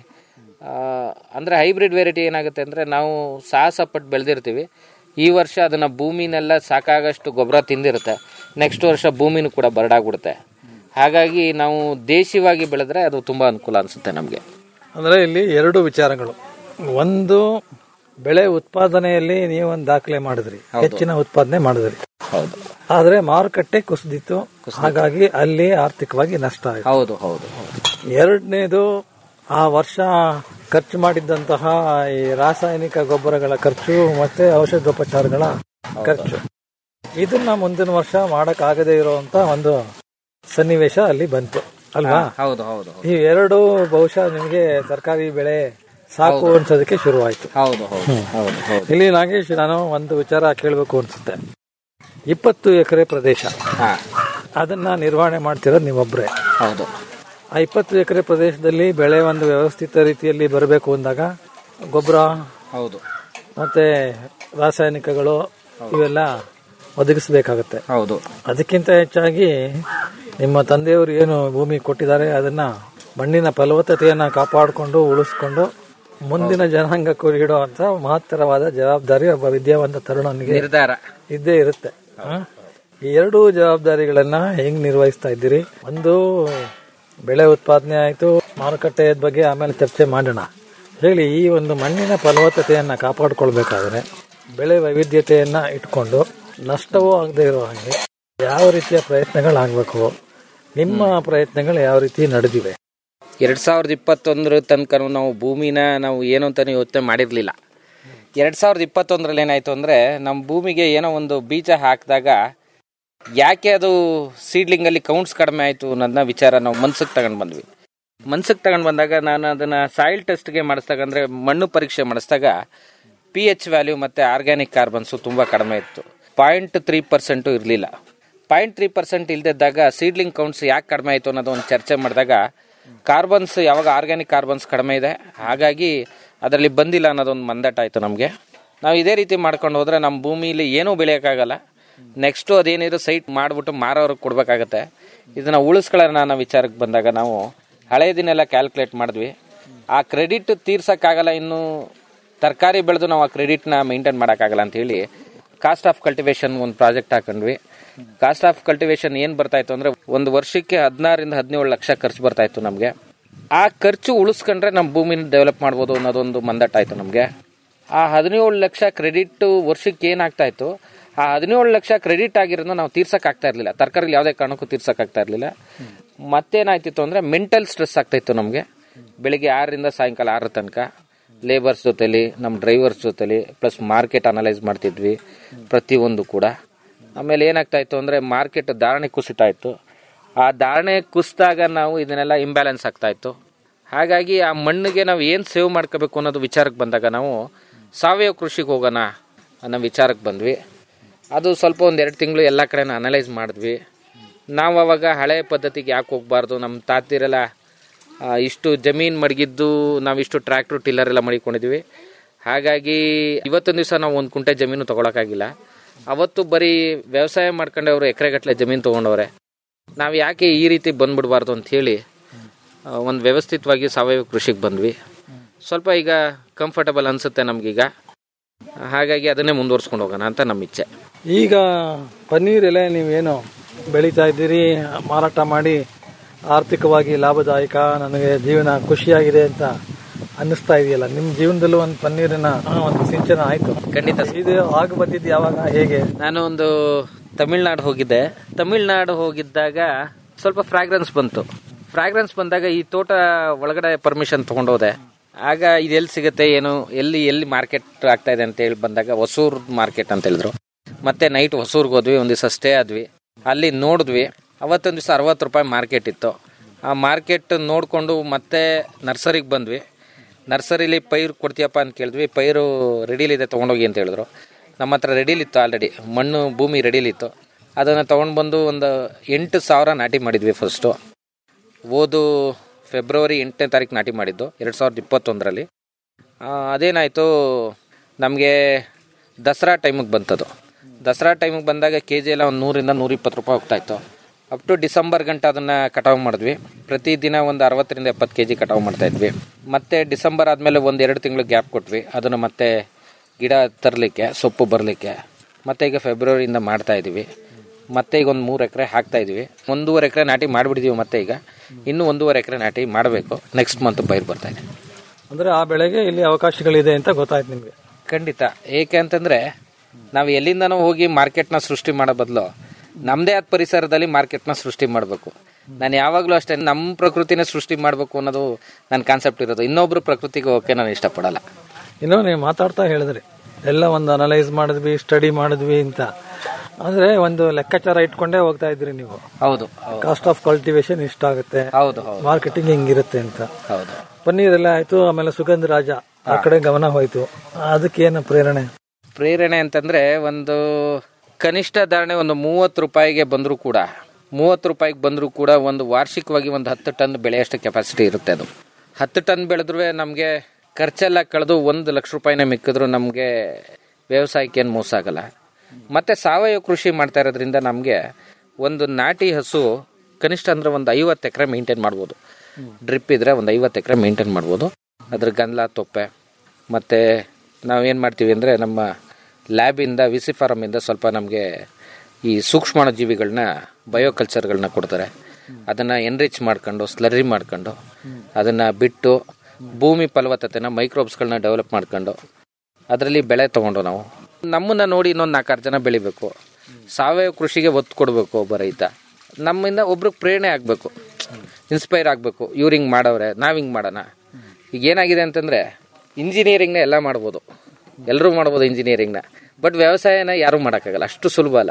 ಅಂದರೆ ಹೈಬ್ರಿಡ್ ವೆರೈಟಿ ಏನಾಗುತ್ತೆ ಅಂದರೆ ನಾವು ಸಾಹಸ ಪಟ್ಟು ಬೆಳೆದಿರ್ತೀವಿ ಈ ವರ್ಷ ಅದನ್ನು ಭೂಮಿನೆಲ್ಲ ಸಾಕಾಗಷ್ಟು ಗೊಬ್ಬರ ತಿಂದಿರುತ್ತೆ ನೆಕ್ಸ್ಟ್ ವರ್ಷ ಭೂಮಿನೂ ಕೂಡ ಬರಡಾಗ್ಬಿಡುತ್ತೆ ಹಾಗಾಗಿ ನಾವು ದೇಶಿವಾಗಿ ಬೆಳೆದ್ರೆ ಅದು ತುಂಬ ಅನುಕೂಲ ಅನಿಸುತ್ತೆ ನಮಗೆ ಅಂದ್ರೆ ಇಲ್ಲಿ ಎರಡು ವಿಚಾರಗಳು ಒಂದು ಬೆಳೆ ಉತ್ಪಾದನೆಯಲ್ಲಿ ನೀವು ಒಂದು ದಾಖಲೆ ಮಾಡಿದ್ರಿ ಹೆಚ್ಚಿನ ಉತ್ಪಾದನೆ ಮಾಡಿದ್ರಿ ಹೌದು ಆದ್ರೆ ಮಾರುಕಟ್ಟೆ ಕುಸಿದಿತ್ತು ಹಾಗಾಗಿ ಅಲ್ಲಿ ಆರ್ಥಿಕವಾಗಿ ನಷ್ಟ ಆಯ್ತು ಹೌದು ಹೌದು ಹೌದು ಎರಡನೇದು ಆ ವರ್ಷ ಖರ್ಚು ಮಾಡಿದ್ದಂತಹ ಈ ರಾಸಾಯನಿಕ ಗೊಬ್ಬರಗಳ ಖರ್ಚು ಮತ್ತೆ ಔಷಧೋಪಚಾರಗಳ ಖರ್ಚು ಇದನ್ನ ಮುಂದಿನ ವರ್ಷ ಮಾಡಕ್ ಆಗದೆ ಇರುವಂತ ಒಂದು ಸನ್ನಿವೇಶ ಅಲ್ಲಿ ಬಂತು ಅಲ್ವಾ ಹೌದು ಹೌದು ಈ ಎರಡು ಬಹುಶಃ ನಿಮಗೆ ತರಕಾರಿ ಬೆಳೆ ಸಾಕು ಅನ್ಸೋದಕ್ಕೆ ಶುರುವಾಯ್ತು ಹೌದು ಹೌದು ಹೌದು ಹೌದು ಇಲ್ಲಿ ನಾಗೇಶ್ ನಾನು ಒಂದು ವಿಚಾರ ಕೇಳಬೇಕು ಅನ್ಸುತ್ತೆ ಇಪ್ಪತ್ತು ಎಕರೆ ಪ್ರದೇಶ ಹಾ ಅದನ್ನ ನಿರ್ವಹಣೆ ಮಾಡ್ತಿರೋದು ನೀವೊಬ್ರೆ ಹೌದು ಆ ಇಪ್ಪತ್ತು ಎಕರೆ ಪ್ರದೇಶದಲ್ಲಿ ಬೆಳೆ ಒಂದು ವ್ಯವಸ್ಥಿತ ರೀತಿಯಲ್ಲಿ ಬರಬೇಕು ಅಂದಾಗ ಗೊಬ್ಬರ ಹೌದು ಮತ್ತೆ ರಾಸಾಯನಿಕಗಳು ಇವೆಲ್ಲ ಒದಗಿಸಬೇಕಾಗತ್ತೆ ಹೌದು ಅದಕ್ಕಿಂತ ಹೆಚ್ಚಾಗಿ ನಿಮ್ಮ ತಂದೆಯವರು ಏನು ಭೂಮಿ ಕೊಟ್ಟಿದ್ದಾರೆ ಅದನ್ನ ಮಣ್ಣಿನ ಫಲವತ್ತತೆಯನ್ನ ಕಾಪಾಡಿಕೊಂಡು ಉಳಿಸ್ಕೊಂಡು ಮುಂದಿನ ಜನಾಂಗಕ್ಕೂ ಇಡುವಂತ ಮಹತ್ತರವಾದ ಜವಾಬ್ದಾರಿ ಒಬ್ಬ ವಿದ್ಯಾವಂತ ತರುಣನಿಗೆ ನಿರ್ಧಾರ ಇದ್ದೇ ಇರುತ್ತೆ ಹ? ಈ ಎರಡೂ ಜವಾಬ್ದಾರಿಗಳನ್ನ ಹೆಂಗ್ ನಿರ್ವಹಿಸ್ತಾ ಇದ್ದೀರಿ ಒಂದು ಬೆಳೆ ಉತ್ಪಾದನೆ ಆಯ್ತು ಮಾರುಕಟ್ಟೆಯ ಬಗ್ಗೆ ಆಮೇಲೆ ಚರ್ಚೆ ಮಾಡೋಣ ಹೇಳಿ ಈ ಒಂದು ಮಣ್ಣಿನ ಫಲವತ್ತತೆಯನ್ನ ಕಾಪಾಡ್ಕೊಳ್ಬೇಕಾದ್ರೆ ಬೆಳೆ ವೈವಿಧ್ಯತೆಯನ್ನ ಇಟ್ಕೊಂಡು ನಷ್ಟವೂ ಆಗದೆ ಇರೋ ಹಾಗೆ ಯಾವ ರೀತಿಯ ಪ್ರಯತ್ನಗಳಾಗಬೇಕು ನಿಮ್ಮ ಪ್ರಯತ್ನಗಳು ಯಾವ ರೀತಿ ನಡೆದಿವೆ ಎರಡ್ ಸಾವಿರದ ಇಪ್ಪತ್ತೊಂದರ ತನಕ ನಾವು ಭೂಮಿನ ನಾವು ಏನು ಅಂತಾನೆ ಯೋಚನೆ ಮಾಡಿರ್ಲಿಲ್ಲ ಎರಡ್ ಸಾವಿರದ ಇಪ್ಪತ್ತೊಂದರಲ್ಲಿ ಏನಾಯ್ತು ಅಂದ್ರೆ ನಮ್ಮ ಭೂಮಿಗೆ ಏನೋ ಒಂದು ಬೀಜ ಹಾಕಿದಾಗ ಯಾಕೆ ಅದು ಸೀಡ್ಲಿಂಗ್ ಅಲ್ಲಿ ಕೌಂಟ್ಸ್ ಕಡಿಮೆ ಆಯ್ತು ಅನ್ನೋದನ್ನ ವಿಚಾರ ನಾವು ಮನ್ಸಿಗೆ ತಗೊಂಡ್ ಬಂದ್ವಿ ಮನ್ಸಿಗೆ ತಗೊಂಡ್ ಬಂದಾಗ ನಾನು ಅದನ್ನ ಸಾಯಿಲ್ ಟೆಸ್ಟ್ಗೆ ಮಾಡಿಸಿದಾಗ ಅಂದ್ರೆ ಮಣ್ಣು ಪರೀಕ್ಷೆ ಮಾಡಿಸಿದಾಗ ಪಿ ಎಚ್ ವ್ಯಾಲ್ಯೂ ಮತ್ತೆ ಆರ್ಗ್ಯಾನಿಕ್ ಕಾರ್ಬನ್ಸು ತುಂಬಾ ಕಡಿಮೆ ಇತ್ತು ಪಾಯಿಂಟ್ ತ್ರೀ ಪರ್ಸೆಂಟು ಇರಲಿಲ್ಲ ಪಾಯಿಂಟ್ ತ್ರೀ ಪರ್ಸೆಂಟ್ ಇಲ್ದಿದ್ದಾಗ ಸೀಡ್ಲಿಂಗ್ ಕೌಂಟ್ಸ್ ಯಾಕೆ ಕಡಿಮೆ ಆಯಿತು ಅನ್ನೋದು ಒಂದು ಚರ್ಚೆ ಮಾಡಿದಾಗ ಕಾರ್ಬನ್ಸ್ ಯಾವಾಗ ಆರ್ಗ್ಯಾನಿಕ್ ಕಾರ್ಬನ್ಸ್ ಕಡಿಮೆ ಇದೆ ಹಾಗಾಗಿ ಅದರಲ್ಲಿ ಬಂದಿಲ್ಲ ಅನ್ನೋದೊಂದು ಮಂದಟ ಆಯಿತು ನಮಗೆ ನಾವು ಇದೇ ರೀತಿ ಮಾಡ್ಕೊಂಡು ಹೋದ್ರೆ ನಮ್ಮ ಭೂಮಿಲಿ ಏನೂ ಬೆಳೆಯೋಕ್ಕಾಗಲ್ಲ ನೆಕ್ಸ್ಟು ಅದೇನಿದ್ರು ಸೈಟ್ ಮಾಡಿಬಿಟ್ಟು ಮಾರೋರಿಗೆ ಕೊಡಬೇಕಾಗತ್ತೆ ಇದನ್ನು ಉಳಿಸ್ಕೊಳ್ಳೋಣ ಅನ್ನೋ ವಿಚಾರಕ್ಕೆ ಬಂದಾಗ ನಾವು ಹಳೇದಿನೆಲ್ಲ ಕ್ಯಾಲ್ಕುಲೇಟ್ ಮಾಡಿದ್ವಿ ಆ ಕ್ರೆಡಿಟ್ ತೀರ್ಸಕ್ಕಾಗಲ್ಲ ಇನ್ನು ತರಕಾರಿ ಬೆಳೆದು ನಾವು ಆ ಕ್ರೆಡಿಟ್ನ ಮೇಂಟೈನ್ ಮಾಡೋಕ್ಕಾಗಲ್ಲ ಅಂತ ಹೇಳಿ ಕಾಸ್ಟ್ ಆಫ್ ಕಲ್ಟಿವೇಶನ್ ಒಂದು ಪ್ರಾಜೆಕ್ಟ್ ಹಾಕೊಂಡ್ವಿ ಕಾಸ್ಟ್ ಆಫ್ ಕಲ್ಟಿವೇಶನ್ ಏನು ಬರ್ತಾ ಇತ್ತು ಅಂದ್ರೆ ಒಂದು ವರ್ಷಕ್ಕೆ ಹದಿನಾರರಿಂದ ಹದಿನೇಳು ಲಕ್ಷ ಖರ್ಚು ಬರ್ತಾ ಇತ್ತು ನಮಗೆ ಆ ಖರ್ಚು ಉಳಿಸ್ಕೊಂಡ್ರೆ ನಮ್ಮ ಭೂಮಿನ ಡೆವಲಪ್ ಮಾಡ್ಬೋದು ಅನ್ನೋದೊಂದು ಮಂದಟ್ಟ ಆಯ್ತು ನಮಗೆ ಆ ಹದಿನೇಳು ಲಕ್ಷ ಕ್ರೆಡಿಟ್ ವರ್ಷಕ್ಕೆ ಏನಾಗ್ತಾ ಇತ್ತು ಆ ಹದಿನೇಳು ಲಕ್ಷ ಕ್ರೆಡಿಟ್ ಆಗಿರೋದನ್ನ ನಾವು ತೀರ್ಸಕ್ ಆಗ್ತಾ ಇರಲಿಲ್ಲ ತರಕಾರಿ ಯಾವುದೇ ಕಾರಣಕ್ಕೂ ತೀರ್ಸಕ್ ಆಗ್ತಾ ಇರಲಿಲ್ಲ ಮತ್ತೇನಾಯ್ತಿತ್ತು ಅಂದ್ರೆ ಮೆಂಟಲ್ ಸ್ಟ್ರೆಸ್ ಆಗ್ತಾ ಇತ್ತು ನಮಗೆ ಬೆಳಿಗ್ಗೆ ಆರರಿಂದ ಸಾಯಂಕಾಲ ಆರರ ತನಕ ಲೇಬರ್ಸ್ ಜೊತೆಲಿ ನಮ್ಮ ಡ್ರೈವರ್ಸ್ ಜೊತೆಲಿ ಪ್ಲಸ್ ಮಾರ್ಕೆಟ್ ಅನಲೈಸ್ ಮಾಡ್ತಿದ್ವಿ ಪ್ರತಿಯೊಂದು ಕೂಡ ಆಮೇಲೆ ಏನಾಗ್ತಾ ಇತ್ತು ಅಂದ್ರೆ ಮಾರ್ಕೆಟ್ ಧಾರಣೆ ಕುಸಿತಾ ಇತ್ತು ಆ ಧಾರಣೆ ಕುಸಿದಾಗ ನಾವು ಇದನ್ನೆಲ್ಲ ಇಂಬ್ಯಾಲೆನ್ಸ್ ಆಗ್ತಾ ಇತ್ತು ಹಾಗಾಗಿ ಆ ಮಣ್ಣಿಗೆ ನಾವು ಏನು ಸೇವ್ ಮಾಡ್ಕೋಬೇಕು ಅನ್ನೋದು ವಿಚಾರಕ್ಕೆ ಬಂದಾಗ ನಾವು ಸಾವಯವ ಕೃಷಿಗೆ ಹೋಗೋಣ ಅನ್ನೋ ವಿಚಾರಕ್ಕೆ ಬಂದ್ವಿ ಅದು ಸ್ವಲ್ಪ ಒಂದು ಎರಡು ತಿಂಗಳು ಎಲ್ಲ ಕಡೆನ ಅನಲೈಸ್ ಮಾಡಿದ್ವಿ ನಾವು ಅವಾಗ ಹಳೆ ಪದ್ಧತಿಗೆ ಯಾಕೆ ಹೋಗ್ಬಾರ್ದು ನಮ್ಮ ತಾತಿರೆಲ್ಲ ಆ, ಇಷ್ಟು ಜಮೀನು ಮಡಗಿದ್ದು ನಾವಿಷ್ಟು ಟ್ರ್ಯಾಕ್ಟ್ರು ಟಿಲ್ಲರ್ ಎಲ್ಲ ಮಡಿಕೊಂಡಿದ್ವಿ ಹಾಗಾಗಿ ಇವತ್ತೊಂದು ದಿವಸ ನಾವು ಒಂದು ಕುಂಟೆ ಜಮೀನು ತೊಗೊಳಕ್ಕಾಗಿಲ್ಲ ಅವತ್ತು ಬರೀ ವ್ಯವಸಾಯ ಮಾಡ್ಕೊಂಡವ್ರು ಎಕರೆಗಟ್ಟಲೆ ಜಮೀನು ತೊಗೊಂಡವ್ರೆ ನಾವು ಯಾಕೆ ಈ ರೀತಿ ಬಂದ್ಬಿಡ್ಬಾರ್ದು ಅಂತ ಹೇಳಿ ಒಂದು ವ್ಯವಸ್ಥಿತವಾಗಿ ಸಾವಯವ ಕೃಷಿಗೆ ಬಂದ್ವಿ ಸ್ವಲ್ಪ ಈಗ ಕಂಫರ್ಟಬಲ್ ಅನಿಸುತ್ತೆ ನಮಗೀಗ ಹಾಗಾಗಿ ಅದನ್ನೇ ಮುಂದುವರ್ಸ್ಕೊಂಡು ಹೋಗೋಣ ಅಂತ ನಮ್ಮ ಇಚ್ಛೆ ಈಗ ಪನ್ನೀರ್ ಎಲೆ ನೀವೇನು ಬೆಳೀತಾ ಇದ್ದೀರಿ ಮಾರಾಟ ಮಾಡಿ ಆರ್ಥಿಕವಾಗಿ ಲಾಭದಾಯಕ ನನಗೆ ಜೀವನ ಖುಷಿಯಾಗಿದೆ ಅಂತ ಅನ್ನಿಸ್ತಾ ಇದೆಯಲ್ಲ ನಿಮ್ಮ ಜೀವನದಲ್ಲೂ ಒಂದು ಪನ್ನೀರಿನ ಆ, ಒಂದು ಸಿಂಚನ ಆಯ್ತು ಖಂಡಿತ ಇದು ಆಗ ಬಂದಿದ್ದು ಯಾವಾಗ ಹೇಗೆ ನಾನು ಒಂದು ತಮಿಳ್ನಾಡು ಹೋಗಿದ್ದೆ ತಮಿಳ್ನಾಡು ಹೋಗಿದ್ದಾಗ ಸ್ವಲ್ಪ ಫ್ರಾಗ್ರೆನ್ಸ್ ಬಂತು ಫ್ರಾಗ್ರೆನ್ಸ್ ಬಂದಾಗ ಈ ತೋಟ ಒಳಗಡೆ ಪರ್ಮಿಷನ್ ತಗೊಂಡೋದೆ ಆಗ ಇದು ಎಲ್ಲಿ ಸಿಗುತ್ತೆ ಏನು ಎಲ್ಲಿ ಎಲ್ಲಿ ಮಾರ್ಕೆಟ್ ಆಗ್ತಾ ಇದೆ ಅಂತ ಹೇಳಿ ಬಂದಾಗ ಹೊಸೂರ್ ಮಾರ್ಕೆಟ್ ಅಂತ ಹೇಳಿದ್ರು ಮತ್ತೆ ನೈಟ್ ಹೊಸೂರ್ಗೆ ಹೋದ್ವಿ ಒಂದ್ ದಿವಸ ಸ್ಟೇ ಆದ್ವಿ ಅಲ್ಲಿ ನೋಡಿದ್ವಿ ಅವತ್ತೊಂದು ದಿವಸ ಅರವತ್ತು ರೂಪಾಯಿ ಮಾರ್ಕೆಟ್ ಇತ್ತು ಆ ಮಾರ್ಕೆಟ್ ನೋಡಿಕೊಂಡು ಮತ್ತೆ ನರ್ಸರಿಗೆ ಬಂದ್ವಿ ನರ್ಸರಿಲಿ ಪೈರು ಕೊಡ್ತೀಯಪ್ಪ ಅಂತ ಕೇಳಿದ್ವಿ ಪೈರು ರೆಡಿಲಿದೆ ತೊಗೊಂಡೋಗಿ ಅಂತ ಹೇಳಿದ್ರು ನಮ್ಮ ಹತ್ರ ರೆಡಿಲಿತ್ತು ಆಲ್ರೆಡಿ ಮಣ್ಣು ಭೂಮಿ ರೆಡಿಲಿತ್ತು ಅದನ್ನು ತೊಗೊಂಡು ಬಂದು ಒಂದು ಎಂಟು ಸಾವಿರ ನಾಟಿ ಮಾಡಿದ್ವಿ ಫಸ್ಟು ಓದು ಫೆಬ್ರವರಿ ಎಂಟನೇ ತಾರೀಕು ನಾಟಿ ಮಾಡಿದ್ದು ಎರಡು ಸಾವಿರದ ಇಪ್ಪತ್ತೊಂದರಲ್ಲಿ ಅದೇನಾಯಿತು ನಮಗೆ ದಸರಾ ಟೈಮಿಗೆ ಬಂತದು ದಸರಾ ಟೈಮಿಗೆ ಬಂದಾಗ ಕೆ ಜಿ ಎಲ್ಲ ಒಂದು ನೂರಿಂದ ನೂರಿಪ್ಪತ್ತು ರೂಪಾಯಿ ಹೋಗ್ತಾಯಿತ್ತು ಅಪ್ ಟು ಡಿಸೆಂಬರ್ ಗಂಟೆ ಅದನ್ನು ಕಟಾವು ಮಾಡಿದ್ವಿ ಪ್ರತಿದಿನ ಒಂದು ಅರವತ್ತರಿಂದ ಎಪ್ಪತ್ತು ಕೆ ಜಿ ಕಟಾವು ಮಾಡ್ತಾ ಇದ್ವಿ ಮತ್ತೆ ಡಿಸೆಂಬರ್ ಆದಮೇಲೆ ಒಂದು ಎರಡು ತಿಂಗಳು ಗ್ಯಾಪ್ ಕೊಟ್ವಿ ಅದನ್ನು ಮತ್ತೆ ಗಿಡ ತರಲಿಕ್ಕೆ ಸೊಪ್ಪು ಬರಲಿಕ್ಕೆ ಮತ್ತೆ ಈಗ ಫೆಬ್ರವರಿಯಿಂದ ಮಾಡ್ತಾ ಇದ್ದೀವಿ ಮತ್ತೆ ಈಗ ಒಂದು ಮೂರು ಎಕರೆ ಹಾಕ್ತಾ ಇದೀವಿ ಒಂದೂವರೆ ಎಕರೆ ನಾಟಿ ಮಾಡಿಬಿಟ್ಟಿದೀವಿ ಮತ್ತೆ ಈಗ ಇನ್ನೂ ಒಂದೂವರೆ ಎಕರೆ ನಾಟಿ ಮಾಡಬೇಕು ನೆಕ್ಸ್ಟ್ ಮಂತ್ ಪೈರು ಬರ್ತಾ ಇದೆ ಅಂದ್ರೆ ಆ ಬೆಳೆಗೆ ಇಲ್ಲಿ ಅವಕಾಶಗಳಿದೆ ಅಂತ ಗೊತ್ತಾಯ್ತು ನಿಮ್ಗೆ ಖಂಡಿತ ಏಕೆ ಅಂತಂದ್ರೆ ನಾವು ಎಲ್ಲಿಂದನೋ ಹೋಗಿ ಮಾರ್ಕೆಟ್ನ ಸೃಷ್ಟಿ ಮಾಡೋ ಬದಲು ನಮ್ಮದೇ ಆದ ಪರಿಸರದಲ್ಲಿ ಮಾರ್ಕೆಟ್ನ ಸೃಷ್ಟಿ ಮಾಡಬೇಕು ನಾನು ಯಾವಾಗಲೂ ಅಷ್ಟೇ ನಮ್ಮ ಪ್ರಕೃತಿನೇ ಸೃಷ್ಟಿ ಮಾಡಬೇಕು ಅನ್ನೋದು ನನ್ನ ಕಾನ್ಸೆಪ್ಟ್ ಇರೋದು ಇನ್ನೊಬ್ರು ಪ್ರಕೃತಿಗೆ ಹೋಗೋಕೆ ನಾನು ಇಷ್ಟಪಡಲ್ಲ ಇನ್ನೂ ನೀವು ಮಾತಾಡ್ತಾ ಹೇಳಿದ್ರಿ ಎಲ್ಲ ಒಂದು ಅನಲೈಸ್ ಮಾಡಿದ್ವಿ ಸ್ಟಡಿ ಮಾಡಿದ್ವಿ ಅಂತ ಅಂದ್ರೆ ಒಂದು ಲೆಕ್ಕಾಚಾರ ಇಟ್ಕೊಂಡೇ ಹೋಗ್ತಾ ಇದ್ರಿ ನೀವು ಹೌದು ಕಾಸ್ಟ್ ಆಫ್ ಕಲ್ಟಿವೇಶನ್ ಇಷ್ಟಾಗುತ್ತೆ ಹೌದು ಹೌದು ಮಾರ್ಕೆಟಿಂಗ್ ಹಿಂಗಿರುತ್ತೆ ಅಂತ ಹೌದು ಪನ್ನೀರ್ ಎಲ್ಲ ಆಯ್ತು ಆಮೇಲೆ ಸುಗಂಧ ರಾಜ ಆ ಕಡೆ ಗಮನ ಹೋಯ್ತು ಅದಕ್ಕೆ ಏನು ಪ್ರೇರಣೆ ಪ್ರೇರಣೆ ಅಂತಂದ್ರೆ ಒಂದು ಕನಿಷ್ಠ ಧಾರಣೆ ಒಂದು ಮೂವತ್ತು ರೂಪಾಯಿಗೆ ಬಂದರೂ ಕೂಡ ಮೂವತ್ತು ರೂಪಾಯಿಗೆ ಬಂದರೂ ಕೂಡ ಒಂದು ವಾರ್ಷಿಕವಾಗಿ ಒಂದು ಹತ್ತು ಟನ್ ಬೆಳೆಯಷ್ಟು ಕೆಪಾಸಿಟಿ ಇರುತ್ತೆ ಅದು ಹತ್ತು ಟನ್ ಬೆಳೆದ್ರೂ ನಮಗೆ ಖರ್ಚೆಲ್ಲ ಕಳೆದು ಒಂದು ಲಕ್ಷ ರೂಪಾಯಿನ ಮಿಕ್ಕಿದ್ರು ನಮಗೆ ವ್ಯವಸಾಯಕ್ಕೆ ಏನು ಮೋಸ ಆಗಲ್ಲ ಮತ್ತೆ ಸಾವಯವ ಕೃಷಿ ಮಾಡ್ತಾ ಇರೋದ್ರಿಂದ ನಮಗೆ ಒಂದು ನಾಟಿ ಹಸು ಕನಿಷ್ಠ ಅಂದ್ರೆ ಒಂದು ಐವತ್ತು ಎಕರೆ ಮೇಂಟೈನ್ ಮಾಡ್ಬೋದು ಡ್ರಿಪ್ ಇದ್ರೆ ಒಂದು ಐವತ್ತು ಎಕರೆ ಮೇಂಟೈನ್ ಮಾಡ್ಬೋದು ಅದ್ರ ಗಂಧ ತೊಪ್ಪೆ ಮತ್ತು ನಾವೇನು ಮಾಡ್ತೀವಿ ಅಂದರೆ ನಮ್ಮ ಲ್ಯಾಬಿಂದ ವಿಸಿ ಫಾರಮಿಂದ ಸ್ವಲ್ಪ ನಮಗೆ ಈ ಸೂಕ್ಷ್ಮಾಣು ಜೀವಿಗಳನ್ನ ಬಯೋಕಲ್ಚರ್ಗಳನ್ನ ಕೊಡ್ತಾರೆ ಅದನ್ನು ಎನ್ರಿಚ್ ಮಾಡ್ಕೊಂಡು ಸ್ಲರಿ ಮಾಡ್ಕೊಂಡು ಅದನ್ನು ಬಿಟ್ಟು ಭೂಮಿ ಫಲವತ್ತತೆನ ಮೈಕ್ರೋಬ್ಸ್ಗಳನ್ನ ಡೆವಲಪ್ ಮಾಡ್ಕೊಂಡು ಅದರಲ್ಲಿ ಬೆಳೆ ತೊಗೊಂಡು ನಾವು ನಮ್ಮನ್ನು ನೋಡಿ ಇನ್ನೊಂದು ನಾಲ್ಕಾರು ಜನ ಬೆಳಿಬೇಕು ಸಾವಯವ ಕೃಷಿಗೆ ಒತ್ತು ಕೊಡಬೇಕು ಒಬ್ಬ ರೈತ ನಮ್ಮಿಂದ ಒಬ್ರಿಗೆ ಪ್ರೇರಣೆ ಆಗಬೇಕು ಇನ್ಸ್ಪೈರ್ ಆಗಬೇಕು ಇವ್ರು ಹಿಂಗೆ ಮಾಡವ್ರೆ ನಾವು ಹಿಂಗೆ ಮಾಡೋಣ ಈಗ ಏನಾಗಿದೆ ಅಂತಂದರೆ ಇಂಜಿನಿಯರಿಂಗ್ನ ಎಲ್ಲ ಮಾಡ್ಬೋದು ಎಲ್ಲರೂ ಮಾಡ್ಬೋದು ಇಂಜಿನಿಯರಿಂಗ್ನ ಬಟ್ ವ್ಯವಸಾಯನ ಯಾರೂ ಮಾಡೋಕ್ಕಾಗಲ್ಲ ಅಷ್ಟು ಸುಲಭ ಅಲ್ಲ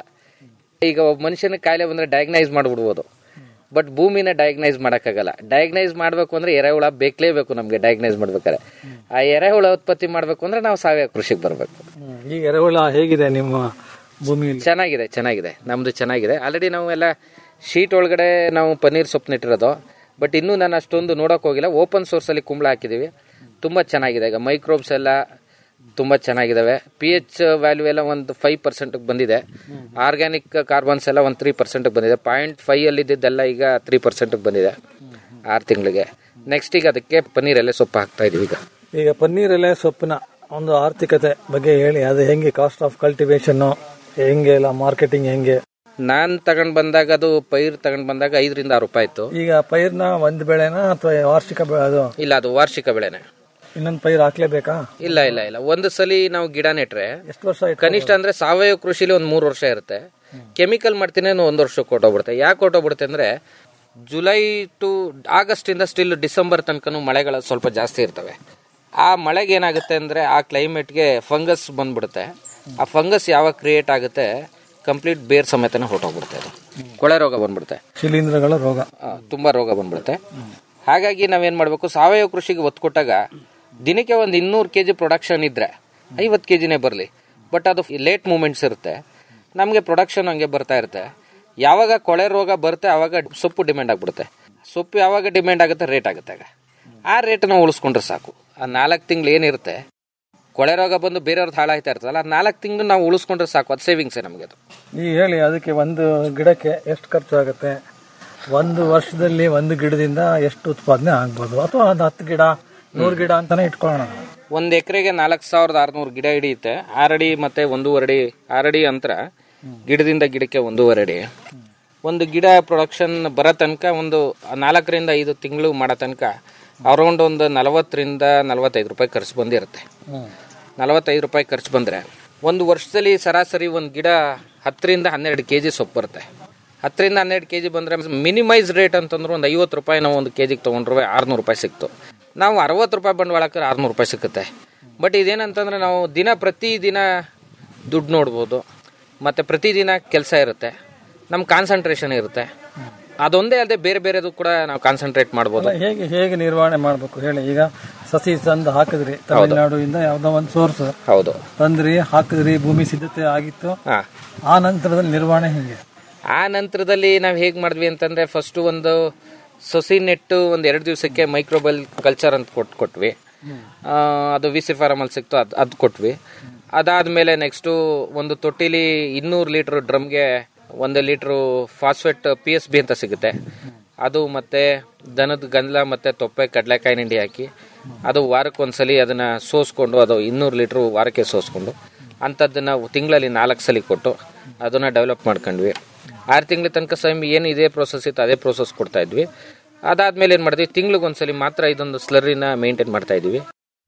ಈಗ ಒಬ್ಬ ಮನುಷ್ಯನ ಕಾಯಿಲೆ ಬಂದರೆ ಡಯಾಗ್ನೈಸ್ ಮಾಡಿಬಿಡ್ಬೋದು ಬಟ್ ಭೂಮಿನ ಡಯಾಗ್ನೈಸ್ ಮಾಡೋಕ್ಕಾಗಲ್ಲ ಡಯಾಗ್ನೈಸ್ ಮಾಡಬೇಕು ಅಂದರೆ ಎರೆಹುಳ ಬೇಕಲೇಬೇಕು ನಮಗೆ ಡಯಾಗ್ನೈಸ್ ಮಾಡ್ಬೇಕಾದ್ರೆ ಆ ಎರೆಹುಳ ಉತ್ಪತ್ತಿ ಮಾಡಬೇಕು ಅಂದರೆ ನಾವು ಸಾವಯವ ಕೃಷಿಗೆ ಬರಬೇಕು ಈಗ ಎರೆಹುಳ ಹೇಗಿದೆ ನಿಮ್ಮ ಭೂಮಿಯಲ್ಲಿ ಚೆನ್ನಾಗಿದೆ ಚೆನ್ನಾಗಿದೆ ನಮ್ದು ಚೆನ್ನಾಗಿದೆ ಆಲ್ರೆಡಿ ನಾವು ಎಲ್ಲ ಶೀಟ್ ಒಳಗಡೆ ನಾವು ಪನ್ನೀರ್ ಸೊಪ್ಪು ನೆಟ್ಟಿರೋದು ಬಟ್ ಇನ್ನೂ ನಾನು ಅಷ್ಟೊಂದು ನೋಡೋಕೆ ಹೋಗಿಲ್ಲ ಓಪನ್ ಸೋರ್ಸಲ್ಲಿ ಕುಂಬಳ ಹಾಕಿದ್ದೀವಿ ತುಂಬ ಚೆನ್ನಾಗಿದೆ ಈಗ ಮೈಕ್ರೋಬ್ಸ್ ಎಲ್ಲ ತುಂಬ ಚೆನ್ನಾಗಿದ್ದಾವೆ ಪಿ ಎಚ್ ವ್ಯಾಲ್ಯೂ ಎಲ್ಲ ಒಂದು ಫೈವ್ ಪರ್ಸೆಂಟ್ಗೆ ಬಂದಿದೆ ಆರ್ಗ್ಯಾನಿಕ್ ಕಾರ್ಬನ್ಸ್ ಎಲ್ಲ ಒಂದು ತ್ರೀ ಪರ್ಸೆಂಟ್ಗೆ ಬಂದಿದೆ ಪಾಯಿಂಟ್ ಫೈವ್ ಅಲ್ಲಿ ಇದ್ದಿದ್ದೆಲ್ಲ ಈಗ ತ್ರೀ ಪರ್ಸೆಂಟ್ಗೆ ಬಂದಿದೆ ಆರು ತಿಂಗಳಿಗೆ ನೆಕ್ಸ್ಟ್ ಈಗ ಅದಕ್ಕೆ ಪನ್ನೀರ್ ಎಲೆ ಸೊಪ್ಪು ಹಾಕ್ತಾ ಇದೀವಿ ಈಗ ಈಗ ಪನ್ನೀರ್ ಎಲೆ ಸೊಪ್ಪಿನ ಒಂದು ಆರ್ಥಿಕತೆ ಬಗ್ಗೆ ಹೇಳಿ ಅದು ಹೆಂಗೆ ಕಾಸ್ಟ್ ಆಫ್ ಕಲ್ಟಿವೇಶನ್ ಹೆಂಗೆ ಇಲ್ಲ ಮಾರ್ಕೆಟಿಂಗ್ ಹೆಂಗೆ ನಾನು ತಗೊಂಡ್ ಬಂದಾಗ ಅದು ಪೈರ್ ತಗೊಂಡ್ ಬಂದಾಗ ಐದರಿಂದ ಆರು ರೂಪಾಯಿ ಇತ್ತು ಈಗ ಪೈರ್ನ ಒಂದ್ ಬೆಳೆನಾ ಅಥವಾ ವಾರ್ಷಿಕ ಬೆಳೆ ಅದು ಇಲ್ಲ ಅದು ವಾರ್ಷಿಕ ಬೆಳೆನೆ ಇನ್ನೊಂದು ಪೈರ್ ಹಾಕ್ಲೇಬೇಕಾ ಇಲ್ಲ ಇಲ್ಲ ಇಲ್ಲ ಒಂದು ಸಲಿ ನಾವು ಗಿಡ ನೆಟ್ರೆ ಎಷ್ಟು ವರ್ಷ ಆಯ್ತು ಕನಿಷ್ಠ ಅಂದ್ರೆ ಸಾವಯವ ಕೃಷಿಲಿ ಒಂದು ಮೂರು ವರ್ಷ ಇರುತ್ತೆ ಕೆಮಿಕಲ್ ಮಾಡ್ತೀನಿ ಅಂದ್ರೆ ಒಂದು ವರ್ಷಕ್ಕೆ ಹೊಟ್ಟೋಗ್ಬಿಡುತ್ತೆ ಯಾಕೆ ಹೊಟ್ಟೋಗ್ಬಿಡುತ್ತೆ ಅಂದ್ರೆ ಜುಲೈ ಟು ಆಗಸ್ಟ್ ಇಂದ ಸ್ಟಿಲ್ ಡಿಸೆಂಬರ್ ತನಕನೂ ಮಳೆಗಳು ಸ್ವಲ್ಪ ಜಾಸ್ತಿ ಇರ್ತವೆ ಆ ಮಳೆಗೆ ಏನಾಗುತ್ತೆ ಅಂದ್ರೆ ಆ ಕ್ಲೈಮೇಟ್ಗೆ ಫಂಗಸ್ ಬಂದ್ಬಿಡುತ್ತೆ ಆ ಫಂಗಸ್ ಯಾವಾಗ ಕ್ರಿಯೇಟ್ ಆಗುತ್ತೆ ಕಂಪ್ಲೀಟ್ ಬೇರ್ ಸಮೇತನೇ ಹೊಟ್ಟೋಗ್ಬಿಡುತ್ತೆ ಅದು ಕೊಳೆ ರೋಗ ಬಂದ್ಬಿಡುತ್ತೆ ಶಿಲೀಂಧ್ರಗಳ ರೋಗ ಆ, ತುಂಬಾ ರೋಗ ಬಂದ್ಬಿಡುತ್ತೆ ಹಾಗಾಗಿ ನಾವೇನ್ ಮಾಡ್ಬೇಕು ಸಾವಯವ ಕೃಷಿಗೆ ಒತ್ತು ಕೊಟ್ಟಾಗ ದಿನಕ್ಕೆ ಒಂದು ಇನ್ನೂರು ಕೆ ಜಿ ಪ್ರೊಡಕ್ಷನ್ ಇದ್ರೆ ಐವತ್ತು ಕೆ ಜಿನೇ ಬರಲಿ ಬಟ್ ಅದು ಲೇಟ್ ಮೂಮೆಂಟ್ಸ್ ಇರುತ್ತೆ ನಮಗೆ ಪ್ರೊಡಕ್ಷನ್ ಹಂಗೆ ಬರ್ತಾ ಇರುತ್ತೆ ಯಾವಾಗ ಕೊಳೆ ರೋಗ ಬರುತ್ತೆ ಆವಾಗ ಸೊಪ್ಪು ಡಿಮ್ಯಾಂಡ್ ಆಗ್ಬಿಡುತ್ತೆ ಸೊಪ್ಪು ಯಾವಾಗ ಡಿಮ್ಯಾಂಡ್ ಆಗುತ್ತೆ ರೇಟ್ ಆಗುತ್ತೆ ಆಗ ಆ ರೇಟನ್ನ ಉಳಿಸ್ಕೊಂಡ್ರೆ ಸಾಕು ಆ ನಾಲ್ಕು ತಿಂಗಳು ಏನಿರುತ್ತೆ ಕೊಳೆ ರೋಗ ಬಂದು ಬೇರೆಯವ್ರದ್ದು ಹಾಳಾಗ್ತಾ ಇರ್ತಲ್ಲ ಆ ನಾಲ್ಕು ತಿಂಗಳು ನಾವು ಉಳಿಸ್ಕೊಂಡ್ರೆ ಸಾಕು ಅದು ಸೇವಿಂಗ್ಸೇ ನಮಗೆ ಅದು ಈಗ ಹೇಳಿ ಅದಕ್ಕೆ ಒಂದು ಗಿಡಕ್ಕೆ ಎಷ್ಟು ಖರ್ಚು ಆಗುತ್ತೆ ಒಂದು ವರ್ಷದಲ್ಲಿ ಒಂದು ಗಿಡದಿಂದ ಎಷ್ಟು ಉತ್ಪಾದನೆ ಆಗ್ಬೋದು ಅಥವಾ ಒಂದು ಹತ್ತು ಗಿಡ ನೂರು ಗಿಡ ಅಂತಾನೆ ಇಟ್ಕೊಳ್ಳೋಣ ಒಂದು ಎಕರೆಗೆ ನಾಲ್ಕು ಸಾವಿರದ ಆರುನೂರು ಗಿಡ ಹಿಡಿಯುತ್ತೆ ಆರಡಿ ಮತ್ತೆ ಒಂದೂವರೆ ಅಡಿ ಆರಡಿ ಅಂತರ ಗಿಡದಿಂದ ಗಿಡಕ್ಕೆ ಒಂದೂವರೆ ಅಡಿ ಒಂದು ಗಿಡ ಪ್ರೊಡಕ್ಷನ್ ಬರೋ ತನಕ ಒಂದು ನಾಲ್ಕರಿಂದ ಐದು ತಿಂಗಳು ಮಾಡೋ ತನಕ ಅರೌಂಡ್ ಒಂದು ನಲವತ್ತರಿಂದ ನಲವತ್ತೈದು ರೂಪಾಯಿ ಖರ್ಚು ಬಂದಿರುತ್ತೆ ನಲವತ್ತೈದು ರೂಪಾಯಿ ಖರ್ಚು ಬಂದರೆ ಒಂದು ವರ್ಷದಲ್ಲಿ ಸರಾಸರಿ ಒಂದು ಗಿಡ ಹತ್ತರಿಂದ ಹನ್ನೆರಡು ಕೆ ಜಿ ಸೊಪ್ಪು ಬರುತ್ತೆ ಹತ್ತರಿಂದ ಹನ್ನೆರಡು ಕೆ ಜಿ ಬಂದರೆ ಮಿನಿಮೈಸ್ ರೇಟ್ ಅಂತಂದ್ರೆ ಒಂದು ಐವತ್ತು ರೂಪಾಯಿ ನಾವು ಒಂದು ಕೆ ಜಿಗೆ ತೊಗೊಂಡ್ರೆ ಆರುನೂರು ರೂಪಾಯಿ ಸಿಕ್ತು ನಾವು ಅರವತ್ತು ರೂಪಾಯಿ ಬಂಡವಾಳ ಹಾಕಿದ್ರೆ ಆರುನೂರು ರೂಪಾಯಿ ಸಿಕ್ಕುತ್ತೆ ಬಟ್ ಇದೇನಂತಂದ್ರೆ ನಾವು ದಿನ ಪ್ರತಿ ದಿನ ದುಡ್ಡು ನೋಡ್ಬೋದು ಮತ್ತು ಪ್ರತಿದಿನ ಕೆಲಸ ಇರುತ್ತೆ ನಮ್ಮ ಕಾನ್ಸಂಟ್ರೇಷನ್ ಇರುತ್ತೆ ಅದೊಂದೇ ಅಲ್ಲದೆ ಬೇರೆ ಬೇರೆದು ಕೂಡ ನಾವು ಕಾನ್ಸಂಟ್ರೇಟ್ ಮಾಡ್ಬೋದು ಅಲ್ಲ, ಹೇಗೆ ಹೇಗೆ ನಿರ್ವಹಣೆ ಮಾಡಬೇಕು ಹೇಳಿ ಈಗ ಸಸಿ ತಂದು ಹಾಕಿದ್ರಿ ತಮಿಳುನಾಡು ಇಂದ ಯಾವ್ದೋ ಒಂದು ಸೋರ್ಸ್ ಹೌದು ತಂದ್ರಿ ಹಾಕಿದ್ರಿ ಭೂಮಿ ಸಿದ್ಧತೆ ಆಗಿತ್ತು ಹಾಂ ಆ ನಂತರದಲ್ಲಿ ನಿರ್ವಹಣೆ ಹೇಗೆ ಆ ನಂತರದಲ್ಲಿ ನಾವು ಹೇಗೆ ಮಾಡಿದ್ವಿ ಅಂತಂದ್ರೆ ಫಸ್ಟ್ ಒಂದು ಸೊಸಿ ನೆಟ್ಟು ಒಂದು ಎರಡು ದಿವಸಕ್ಕೆ ಮೈಕ್ರೋಬಲ್ ಕಲ್ಚರ್ ಅಂತ ಕೊಟ್ಟು ಕೊಟ್ವಿ ಆ, ಅದು ವಿ ಸಿ ಫಾರಮಲ್ಲಿ ಸಿಕ್ತು ಅದು ಅದು ಕೊಟ್ವಿ ಅದಾದಮೇಲೆ ನೆಕ್ಸ್ಟು ಒಂದು ತೊಟ್ಟಿಲಿ ಇನ್ನೂರು ಲೀಟ್ರ್ ಡ್ರಮ್ಗೆ ಒಂದು litre phosphate P S B ಅಂತ ಸಿಗುತ್ತೆ ಅದು ಮತ್ತೆ ದನದ ಗಂಧ ಮತ್ತೆ ತೊಪ್ಪೆ ಕಡಲೆಕಾಯಿ ನಿಂಡಿ ಹಾಕಿ ಅದು ವಾರಕ್ಕೆ ಒಂದ್ಸಲಿ ಅದನ್ನ ಸೋಸ್ಕೊಂಡು ಅದು ಇನ್ನೂರು ಲೀಟ್ರು ವಾರಕ್ಕೆ ಸೋಸ್ಕೊಂಡು ಅಂಥದ್ದನ್ನ ತಿಂಗಳಲ್ಲಿ ನಾಲ್ಕು ಸಲ ಕೊಟ್ಟು ಅದನ್ನ ಡೆವಲಪ್ ಮಾಡ್ಕೊಂಡ್ವಿ ಆರು ತಿಂಗಳ ತನಕ ಸ್ವಯಂ ಏನು ಇದೇ ಪ್ರೋಸೆಸ್ ಇತ್ತು ಅದೇ ಪ್ರೋಸೆಸ್ ಕೊಡ್ತಾ ಇದ್ವಿ ಅದಾದ್ಮೇಲೆ ಏನು ಮಾಡಿದ್ವಿ ತಿಂಗ್ಳಿಗೆ ಒಂದ್ಸಲಿ ಮಾತ್ರ ಇದೊಂದು ಸ್ಲರಿನ ಮೇಂಟೈನ್ ಮಾಡ್ತಾ ಇದ್ವಿ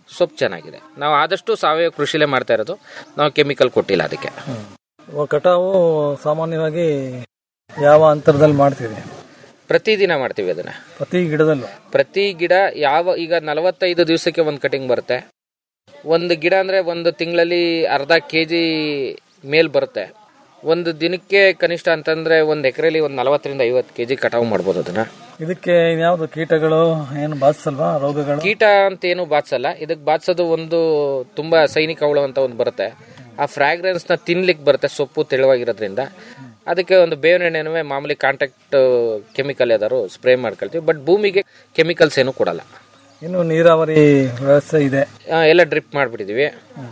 ಸೊಪ್ಪು ಚೆನ್ನಾಗಿದೆ ನಾವು ಆದಷ್ಟು ಸಾವಯವ ಕೃಷಿಲೇ ಮಾಡ್ತಾ ಇರೋದು ನಾವು ಕೆಮಿಕಲ್ ಕೊಟ್ಟಿಲ್ಲ ಅದಕ್ಕೆ ಇವಾಗ ಕಟಾವು ಸಾಮಾನ್ಯವಾಗಿ ಯಾವ ಅಂತರದಲ್ಲಿ ಮಾಡ್ತೀರಿ ಪ್ರತಿದಿನ ಮಾಡ್ತೀವಿ ಅದನ್ನ ಪ್ರತಿ ಗಿಡದಲ್ಲೂ ಪ್ರತಿ ಗಿಡ ಯಾವ ಈಗ ನಲವತ್ತೈದು ದಿವಸಕ್ಕೆ ಒಂದು ಕಟಿಂಗ್ ಬರುತ್ತೆ ಒಂದು ಗಿಡ ಅಂದ್ರೆ ಒಂದು ತಿಂಗಳಲ್ಲಿ ಅರ್ಧ ಕೆ ಜಿ ಮೇಲ್ ಬರುತ್ತೆ ಒಂದು ದಿನಕ್ಕೆ ಕನಿಷ್ಠ ಅಂತಂದ್ರೆ ಒಂದು ಎಕರೆಲಿ ಒಂದು ನಲವತ್ತರಿಂದ ಐವತ್ತು ಕೆ ಜಿ ಕಟಾವು ಮಾಡ್ಬೋದು ಅದನ್ನ ಇದಕ್ಕೆ ಇನ್ಯಾವುದು ಕೀಟಗಳು ಏನು ಬಾಧಿಸಲ್ವಾ ರೋಗಗಳು ಕೀಟ ಅಂತ ಏನು ಬಾಚಲ್ಲ ಇದಕ್ಕೆ ಬಾಚೋದು ಒಂದು ತುಂಬಾ ಸೈನಿಕ ಹುಳು ಅಂತ ಒಂದು ಬರುತ್ತೆ ಆ ಫ್ರಾಗ್ರೆನ್ಸ್ ನ ತಿನ್ಲಿಕ್ಕೆ ಬರುತ್ತೆ ಸೊಪ್ಪು ತೆಳುವಾಗಿರೋದ್ರಿಂದ ಅದಕ್ಕೆ ಒಂದು ಬೇವಿನ ಎಣ್ಣೆನೂ ಮಾಮೂಲಿ ಕಾಂಟ್ಯಾಕ್ಟ್ ಕೆಮಿಕಲ್ ಯಾವ್ದಾದ್ರು ಸ್ಪ್ರೇ ಮಾಡ್ಕೊಳ್ತೀವಿ ಬಟ್ ಭೂಮಿಗೆ ಕೆಮಿಕಲ್ಸ್ ಏನು ಕೊಡಲ್ಲ ಇನ್ನು ನೀರಾವರಿ ವ್ಯವಸ್ಥೆ ಇದೆ ಆ, ಎಲ್ಲ ಡ್ರಿಪ್ ಮಾಡಿಬಿಟ್ಟಿದ್ದೀವಿ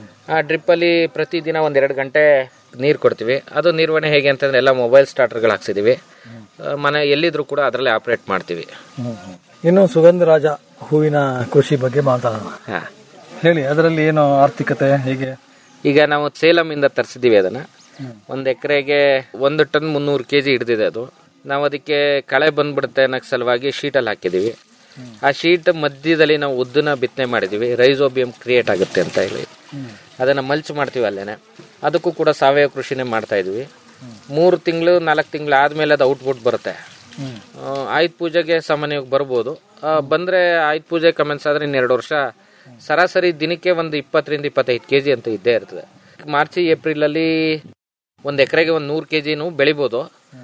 ಆ ಡ್ರಿಪ್ಪಲ್ಲಿ ಪ್ರತಿದಿನ ಒಂದೆರಡು ಗಂಟೆ ನೀರು ಕೊಡ್ತೀವಿ ಅದು ನಿರ್ವಹಣೆ ಹೇಗೆ ಅಂತಂದ್ರೆ ಎಲ್ಲ ಮೊಬೈಲ್ ಸ್ಟಾರ್ಟರ್ಗಳು ಹಾಕ್ಸಿದ್ದೀವಿ ಆ, ಮನೆ ಎಲ್ಲಿದ್ರು ಕೂಡ ಅದರಲ್ಲೇ ಆಪರೇಟ್ ಮಾಡ್ತೀವಿ ಇನ್ನು ಸುಗಂಧರಾಜ ಹೂವಿನ ಕೃಷಿ ಬಗ್ಗೆ ಮಾತಾಡೋಣ ಹಾ. ಹೇಳಿ ಅದರಲ್ಲಿ ಏನು ಆರ್ಥಿಕತೆ ಹೇಗೆ ಈಗ ನಾವು ಸೇಲಂ ಇಂದ ತರಿಸಿದ್ದೀವಿ ಅದನ್ನ ಒಂದು ಎಕರೆಗೆ ಒಂದು ಟನ್ ಮುನ್ನೂರು ಕೆ ಜಿ ಹಿಡಿದಿದೆ ಅದು ನಾವು ಅದಕ್ಕೆ ಕಳೆ ಬಂದ್ಬಿಡುತ್ತೆ ಅನ್ನೋ ಸಲುವಾಗಿ ಶೀಟಲ್ಲಿ ಹಾಕಿದ್ದೀವಿ ಆ ಶೀಟ್ ಮಧ್ಯದಲ್ಲಿ ನಾವು ಉದ್ದನ ಬಿತ್ತನೆ ಮಾಡಿದ್ದೀವಿ ರೈಸೋಬಿಯಂ ಕ್ರಿಯೇಟ್ ಆಗುತ್ತೆ ಅಂತ ಹೇಳಿ ಅದನ್ನ ಮಲ್ಚ್ ಮಾಡ್ತೀವಿ ಅಲ್ಲೇನೆ ಅದಕ್ಕೂ ಕೂಡ ಸಾವಯವ ಕೃಷಿನೇ ಮಾಡ್ತಾ ಇದೀವಿ ಮೂರು ತಿಂಗಳು ನಾಲ್ಕು ತಿಂಗಳು ಆದ್ಮೇಲೆ ಅದು ಔಟ್ಪುಟ್ ಬರುತ್ತೆ ಆ, ಆಯುಧ ಪೂಜೆಗೆ ಸಾಮಾನ್ಯವಾಗಿ ಬರ್ಬೋದು ಆ, ಬಂದ್ರೆ ಆಯುಧ ಪೂಜೆ ಕಮೆನ್ಸ್ ಆದ್ರೆ ಇನ್ನೆರಡು ವರ್ಷ ಸರಾಸರಿ ದಿನಕ್ಕೆ ಒಂದು ಇಪ್ಪತ್ತರಿಂದ ಇಪ್ಪತ್ತೈದು ಕೆ ಜಿ ಅಂತ ಇದ್ದೇ ಇರ್ತದೆ ಮಾರ್ಚ್ ಏಪ್ರಿಲ್ ಅಲ್ಲಿ ಒಂದು ಎಕರೆಗೆ ಒಂದು ನೂರು ಕೆ ಜಿನೂ ಬೆಳಿಬೋದು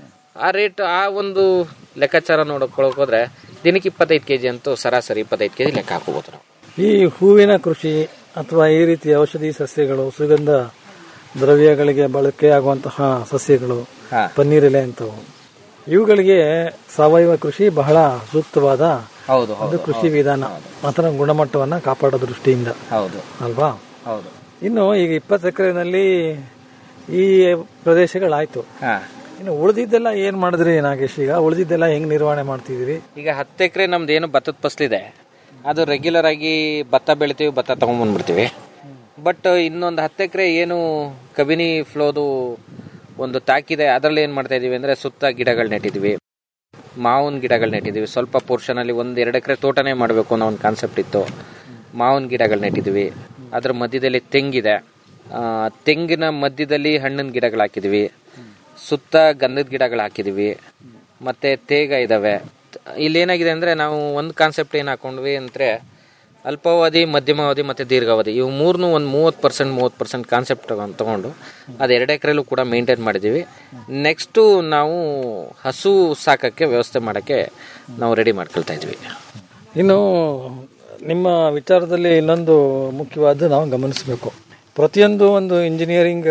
ಆ ರೇಟ್ ಆ ಒಂದು ಲೆಕ್ಕಾಚಾರ ನೋಡ್ಕೊಳಕ್ ಹೋದ್ರೆ ದಿನಕ್ಕೆ ಇಪ್ಪತ್ತೈದು ಕೆ ಜಿ ಅಂತೂ ಸರಾಸರಿ ಇಪ್ಪತ್ತೈದು ಕೆ ಜಿ ಲೆಕ್ಕ ಹಾಕೋಬೋದು ನಾವು ಈ ಹೂವಿನ ಕೃಷಿ ಅಥವಾ ಈ ರೀತಿಯ ಔಷಧಿ ಸಸ್ಯಗಳು ಸುಗಂಧ ದ್ರವ್ಯಗಳಿಗೆ ಬಳಕೆ ಆಗುವಂತಹ ಸಸ್ಯಗಳು ಹಾ. ಪನ್ನೀರೆಲೆ ಅಂತವು ಇವುಗಳಿಗೆ ಸಾವಯವ ಕೃಷಿ ಬಹಳ ಸೂಕ್ತವಾದ ಹೌದು ಒಂದು ಕೃಷಿ ವಿಧಾನ ಅದರ ಗುಣಮಟ್ಟವನ್ನ ಕಾಪಾಡೋ ದೃಷ್ಟಿಯಿಂದ ಹೌದು ಅಲ್ವಾ ಹೌದು ಇನ್ನು ಈಗ ಇಪ್ಪತ್ತು ಎಕರೆನಲ್ಲಿ ಈ ಪ್ರದೇಶಗಳಾಯ್ತು ಹಾ ಇನ್ನು ಉಳಿದಿದ್ದೆಲ್ಲ ಏನ್ ಮಾಡಿದ್ರಿ ನಾಗೇಶ್ ಈಗ ಉಳಿದಿದ್ದೆಲ್ಲ ಹೆಂಗ್ ನಿರ್ವಹಣೆ ಮಾಡ್ತಿದ್ದೀರಿ ಈಗ ಹತ್ತು ಎಕರೆ ನಮ್ದು ಏನು ಭತ್ತದ ಫಸಲಿದೆ ಅದು ರೆಗ್ಯುಲರ್ ಆಗಿ ಭತ್ತ ಬೆಳಿತೀವಿ ಭತ್ತ ತಗೊಂಡ್ಬಂದ್ಬಿಡ್ತೀವಿ ಬಟ್ ಇನ್ನೊಂದು ಹತ್ತು ಎಕರೆ ಏನು ಕಬಿನಿ ಫ್ಲೋದು ಒಂದು ತಾಕಿದೆ ಅದರಲ್ಲಿ ಏನು ಮಾಡ್ತಾ ಇದೀವಿ ಅಂದ್ರೆ ಸುತ್ತ ಗಿಡಗಳು ನೆಟ್ಟಿದ್ವಿ ಮಾವಿನ ಗಿಡಗಳು ನೆಟ್ಟಿದ್ವಿ ಸ್ವಲ್ಪ ಪೋರ್ಷನ್ ಅಲ್ಲಿ ಒಂದು ಎರಡು ಎಕರೆ ತೋಟನೇ ಮಾಡಬೇಕು ಅನ್ನೋ ಒಂದು ಕಾನ್ಸೆಪ್ಟ್ ಇತ್ತು ಮಾವಿನ ಗಿಡಗಳು ನೆಟ್ಟಿದ್ವಿ ಅದ್ರ ಮಧ್ಯದಲ್ಲಿ ತೆಂಗಿದೆ ಆ, ತೆಂಗಿನ ಮಧ್ಯದಲ್ಲಿ ಹಣ್ಣಿನ ಗಿಡಗಳು ಹಾಕಿದ್ವಿ ಸುತ್ತ ಗಂಧದ ಗಿಡಗಳು ಹಾಕಿದ್ವಿ ಮತ್ತೆ ತೇಗ ಇದಾವೆ ಇಲ್ಲೇನಾಗಿದೆ ಅಂದ್ರೆ ನಾವು ಒಂದು ಕಾನ್ಸೆಪ್ಟ್ ಏನು ಹಾಕೊಂಡ್ವಿ ಅಂದ್ರೆ ಅಲ್ಪಾವಧಿ ಮಧ್ಯಮಾವಧಿ ಮತ್ತೆ ದೀರ್ಘಾವಧಿ ಇವು ಮೂರ್ನು ಒಂದು ಮೂವತ್ತು ಪರ್ಸೆಂಟ್ ಮೂವತ್ತು ಪರ್ಸೆಂಟ್ ಕಾನ್ಸೆಪ್ಟ್ ತಗೊಂಡು ಅದು ಎರಡು ಎಕರೆಲ್ಲೂ ಕೂಡ ಮೇಂಟೈನ್ ಮಾಡಿದ್ದೀವಿ ನೆಕ್ಸ್ಟು ನಾವು ಹಸು ಸಾಕಕ್ಕೆ ವ್ಯವಸ್ಥೆ ಮಾಡೋಕ್ಕೆ ನಾವು ರೆಡಿ ಮಾಡ್ಕೊಳ್ತಾ ಇದ್ವಿ ಇನ್ನು ನಿಮ್ಮ ವಿಚಾರದಲ್ಲಿ ಇನ್ನೊಂದು ಮುಖ್ಯವಾದ ನಾವು ಗಮನಿಸಬೇಕು ಪ್ರತಿಯೊಂದು ಒಂದು ಇಂಜಿನಿಯರಿಂಗ್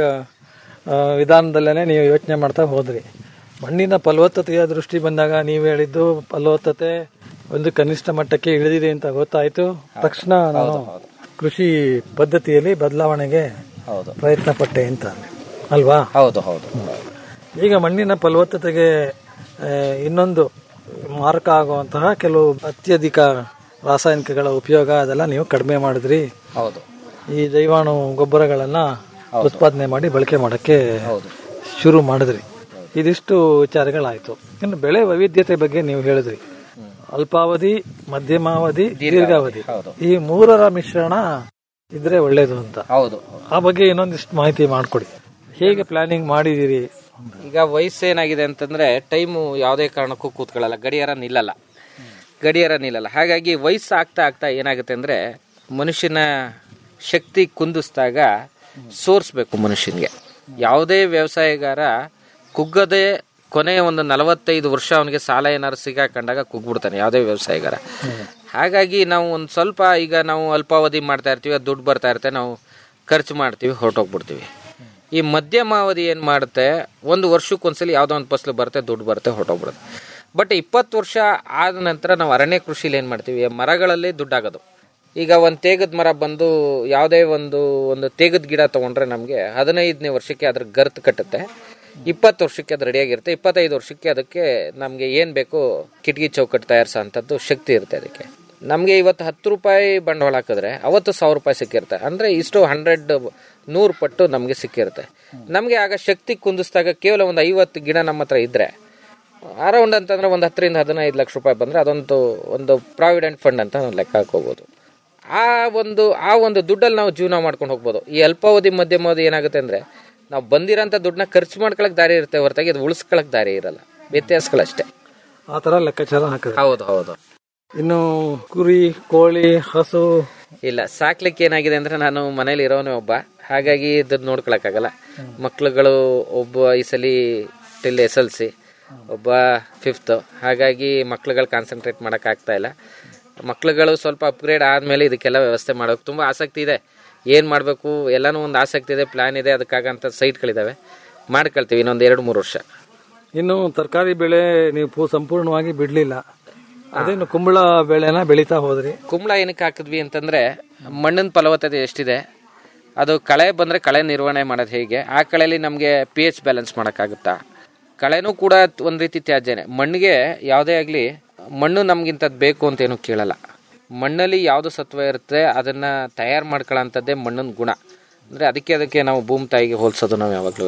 ವಿಧಾನದಲ್ಲೇ ನೀವು ಯೋಚನೆ ಮಾಡ್ತಾ ಹೋದ್ರಿ ಮಣ್ಣಿನ ಫಲವತ್ತತೆಯ ದೃಷ್ಟಿ ಬಂದಾಗ ನೀವು ಹೇಳಿದ್ದು ಫಲವತ್ತತೆ ಒಂದು ಕನಿಷ್ಠ ಮಟ್ಟಕ್ಕೆ ಇಳಿದಿದೆ ಅಂತ ಗೊತ್ತಾಯ್ತು ತಕ್ಷಣ ನಾನು ಕೃಷಿ ಪದ್ಧತಿಯಲ್ಲಿ ಬದಲಾವಣೆಗೆ ಪ್ರಯತ್ನ ಪಟ್ಟೆ ಅಂತ ಅಲ್ವಾ ಹೌದು ಹೌದು ಈಗ ಮಣ್ಣಿನ ಫಲವತ್ತತೆಗೆ ಆ, ಇನ್ನೊಂದು ಮಾರಕ ಆಗುವಂತಹ ಕೆಲವು ಅತ್ಯಧಿಕ ರಾಸಾಯನಿಕಗಳ ಉಪಯೋಗ ಅದೆಲ್ಲ ನೀವು ಕಡಿಮೆ ಮಾಡಿದ್ರಿ ಹೌದು ಈ ಜೈವಾಣು ಗೊಬ್ಬರಗಳನ್ನ ಉತ್ಪಾದನೆ ಮಾಡಿ ಬಳಕೆ ಮಾಡಕ್ಕೆ ಶುರು ಮಾಡಿದ್ರಿ ಇದಿಷ್ಟು ವಿಚಾರಗಳಾಯ್ತು ಇನ್ನು ಬೆಳೆ ವೈವಿಧ್ಯತೆ ಬಗ್ಗೆ ನೀವು ಹೇಳಿದ್ರಿ ಅಲ್ಪಾವಧಿ ಮಧ್ಯಮಾವಧಿ ದೀರ್ಘಾವಧಿ ಈ ಮೂರರ ಮಿಶ್ರಣ ಇದ್ರೆ ಒಳ್ಳೇದು ಅಂತ ಹೌದು ಆ ಬಗ್ಗೆ ಇನ್ನೊಂದಿಷ್ಟು ಮಾಹಿತಿ ಮಾಡ್ಕೊಡಿ ಹೇಗೆ ಪ್ಲಾನಿಂಗ್ ಮಾಡಿದಿರಿ ಈಗ ವಯಸ್ಸು ಏನಾಗಿದೆ ಅಂತಂದ್ರೆ ಟೈಮು ಯಾವುದೇ ಕಾರಣಕ್ಕೂ ಕೂತ್ಕೊಳ್ಳಲ್ಲ ಗಡಿಯಾರ ನಿಲ್ಲಲ್ಲ ಗಡಿಯಾರ ನಿಲ್ಲಲ್ಲ ಹಾಗಾಗಿ ವಯಸ್ಸು ಆಗ್ತಾ ಆಗ್ತಾ ಏನಾಗುತ್ತೆ ಅಂದ್ರೆ ಮನುಷ್ಯನ ಶಕ್ತಿ ಕುಂದಿಸಿದಾಗ ಸೋರ್ಸ್ಬೇಕು ಮನುಷ್ಯನಿಗೆ ಯಾವುದೇ ವ್ಯವಸಾಯಗಾರ ಕುಗ್ಗದೆ ಕೊನೆಯ ಒಂದು ನಲವತ್ತೈದು ವರ್ಷ ಅವನಿಗೆ ಸಾಲ ಏನಾದ್ರು ಸಿಗಾಕೊಂಡಾಗ ಕುಗ್ಬಿಡ್ತಾನೆ ಯಾವುದೇ ವ್ಯವಸಾಯಗಾರ ಹಾಗಾಗಿ ನಾವು ಒಂದು ಸ್ವಲ್ಪ ಈಗ ನಾವು ಅಲ್ಪಾವಧಿ ಮಾಡ್ತಾ ಇರ್ತೀವಿ ಅದು ದುಡ್ಡು ಬರ್ತಾ ಇರುತ್ತೆ ನಾವು ಖರ್ಚು ಮಾಡ್ತೀವಿ ಹೊರಟೋಗ್ಬಿಡ್ತೀವಿ ಈ ಮಧ್ಯಮಾವಧಿ ಏನು ಮಾಡುತ್ತೆ ಒಂದು ವರ್ಷಕ್ಕೊಂದ್ಸಲಿ ಯಾವುದೋ ಒಂದು ಫಸಲು ಬರುತ್ತೆ ದುಡ್ಡು ಬರುತ್ತೆ ಹೊರಟೋಗ್ಬಿಡುತ್ತೆ ಬಟ್ ಇಪ್ಪತ್ತು ವರ್ಷ ಆದ ನಂತರ ನಾವು ಅರಣ್ಯ ಕೃಷಿಲಿ ಏನು ಮಾಡ್ತೀವಿ ಮರಗಳಲ್ಲಿ ದುಡ್ಡಾಗೋದು ಈಗ ಒಂದು ತೇಗದ ಮರ ಬಂದು ಯಾವುದೇ ಒಂದು ಒಂದು ತೇಗದ ಗಿಡ ತೊಗೊಂಡ್ರೆ ನಮಗೆ ಹದಿನೈದನೇ ವರ್ಷಕ್ಕೆ ಅದ್ರ ಗರ್ತ್ ಕಟ್ಟುತ್ತೆ ಇಪ್ಪತ್ತು ವರ್ಷಕ್ಕೆ ಅದು ರೆಡಿಯಾಗಿರುತ್ತೆ ಇಪ್ಪತ್ತೈದು ವರ್ಷಕ್ಕೆ ಅದಕ್ಕೆ ನಮಗೆ ಏನು ಬೇಕು ಕಿಟಕಿ ಚೌಕಟ್ಟು ತಯಾರಿಸೋ ಅಂಥದ್ದು ಶಕ್ತಿ ಇರುತ್ತೆ ಅದಕ್ಕೆ ನಮಗೆ ಇವತ್ತು ಹತ್ತು ರೂಪಾಯಿ ಬಂಡವಾಳ ಹಾಕಿದ್ರೆ ಅವತ್ತು ಸಾವಿರ ರೂಪಾಯಿ ಸಿಕ್ಕಿರುತ್ತೆ ಅಂದರೆ ಇಷ್ಟು ಹಂಡ್ರೆಡ್ ನೂರು ಪಟ್ಟು ನಮಗೆ ಸಿಕ್ಕಿರುತ್ತೆ ನಮಗೆ ಆಗ ಶಕ್ತಿ ಕುಂದಿಸಿದಾಗ ಕೇವಲ ಒಂದು ಐವತ್ತು ಗಿಡ ನಮ್ಮ ಹತ್ರ ಇದ್ದರೆ ಅರೌಂಡ್ ಅಂತಂದ್ರೆ ಒಂದು ಹತ್ತರಿಂದ ಹದಿನೈದು ಲಕ್ಷ ರೂಪಾಯಿ ಬಂದರೆ ಅದೊಂದು ಒಂದು ಪ್ರಾವಿಡೆಂಟ್ ಫಂಡ್ ಅಂತ ನಾವು ಲೆಕ್ಕ ಹಾಕೋಬೋದು ಆ ಒಂದು ಆ ಒಂದು ದುಡ್ಡಲ್ಲಿ ನಾವು ಜೀವನ ಮಾಡ್ಕೊಂಡು ಹೋಗ್ಬೋದು ಈ ಅಲ್ಪಾವಧಿ ಮಧ್ಯಮಾವಧಿ ಏನಾಗುತ್ತೆ ಅಂದರೆ ನಾವು ಬಂದಿರೋಂಥ ದುಡ್ಡನ್ನ ಖರ್ಚು ಮಾಡ್ಕೊಳಕ್ಕೆ ದಾರಿ ಇರುತ್ತೆ ಹೊರತಾಗಿ ಅದು ಉಳಿಸ್ಕೊಳಕ್ಕೆ ದಾರಿ ಇರಲ್ಲ ವ್ಯತ್ಯಾಸಗಳಷ್ಟೇ ಆ ತರ ಲೆಕ್ಕಾಚಾರ ಹಾಕಿದ್ರೆ ಹೌದು ಹೌದು ಇನ್ನು ಕುರಿ ಕೋಳಿ ಹಸು ಇಲ್ಲ ಸಾಕ್ಲಿಕ್ಕೆ ಏನಾಗಿದೆ ಅಂದ್ರೆ ನಾನು ಮನೇಲಿ ಇರೋನೇ ಒಬ್ಬ ಹಾಗಾಗಿ ಇದನ್ನ ನೋಡ್ಕೊಳಕ್ಕಾಗಲ್ಲ ಮಕ್ಳುಗಳು ಒಬ್ಬ ಈ ಸಲ ಟಿಲ್ ಎಸ್ ಎಲ್ ಸಿ ಒಬ್ಬ ಫಿಫ್ತ್ ಹಾಗಾಗಿ ಮಕ್ಳುಗಳು ಕಾನ್ಸಂಟ್ರೇಟ್ ಮಾಡೋಕ್ಕಾಗ್ತಾ ಇಲ್ಲ ಮಕ್ಳುಗಳು ಸ್ವಲ್ಪ ಅಪ್ಗ್ರೇಡ್ ಆದಮೇಲೆ ಇದಕ್ಕೆಲ್ಲ ವ್ಯವಸ್ಥೆ ಮಾಡೋಕೆ ತುಂಬ ಆಸಕ್ತಿ ಇದೆ ಏನು ಮಾಡಬೇಕು ಎಲ್ಲನೂ ಒಂದು ಆಸಕ್ತಿ ಇದೆ ಪ್ಲ್ಯಾನ್ ಇದೆ ಅದಕ್ಕಾಗಂಥ ಸೈಟ್ಗಳಿದ್ದಾವೆ ಮಾಡ್ಕೊಳ್ತೀವಿ ಇನ್ನೊಂದು ಎರಡು ಮೂರು ವರ್ಷ ಇನ್ನು ತರಕಾರಿ ಬೆಳೆ ನೀವು ಪೂ ಸಂಪೂರ್ಣವಾಗಿ ಬಿಡ್ಲಿಲ್ಲ ಅದೇನು ಕುಂಬಳ ಬೆಳೆನ ಬೆಳೀತಾ ಹೋದ್ರಿ ಕುಂಬಳ ಏನಕ್ಕೆ ಹಾಕಿದ್ವಿ ಅಂತಂದ್ರೆ ಮಣ್ಣಿನ ಫಲವತ್ತತೆ ಎಷ್ಟಿದೆ ಅದು ಕಳೆ ಬಂದರೆ ಕಳೆ ನಿರ್ವಹಣೆ ಮಾಡೋದು ಹೇಗೆ ಆ ಕಳೆಯಲ್ಲಿ ನಮಗೆ ಪಿ ಎಚ್ ಬ್ಯಾಲೆನ್ಸ್ ಮಾಡೋಕ್ಕಾಗುತ್ತಾ ಕಳೆನೂ ಕೂಡ ಒಂದು ರೀತಿ ತ್ಯಾಜ್ಯನೇ ಮಣ್ಣಿಗೆ ಯಾವುದೇ ಆಗಲಿ ಮಣ್ಣು ನಮಗಿಂಥದ್ದು ಬೇಕು ಅಂತ ಏನು ಕೇಳಲ್ಲ ಮಣ್ಣಲ್ಲಿ ಯಾವುದು ಸತ್ವ ಇರುತ್ತೆ ಅದನ್ನು ತಯಾರು ಮಾಡ್ಕೊಳ್ಳೋಂಥದ್ದೇ ಮಣ್ಣಿನ ಗುಣ ಅಂದರೆ ಅದಕ್ಕೆ ಅದಕ್ಕೆ ನಾವು ಭೂಮಿ ತಾಯಿಗೆ ಹೋಲಿಸೋದು ನಾವು ಯಾವಾಗಲೂ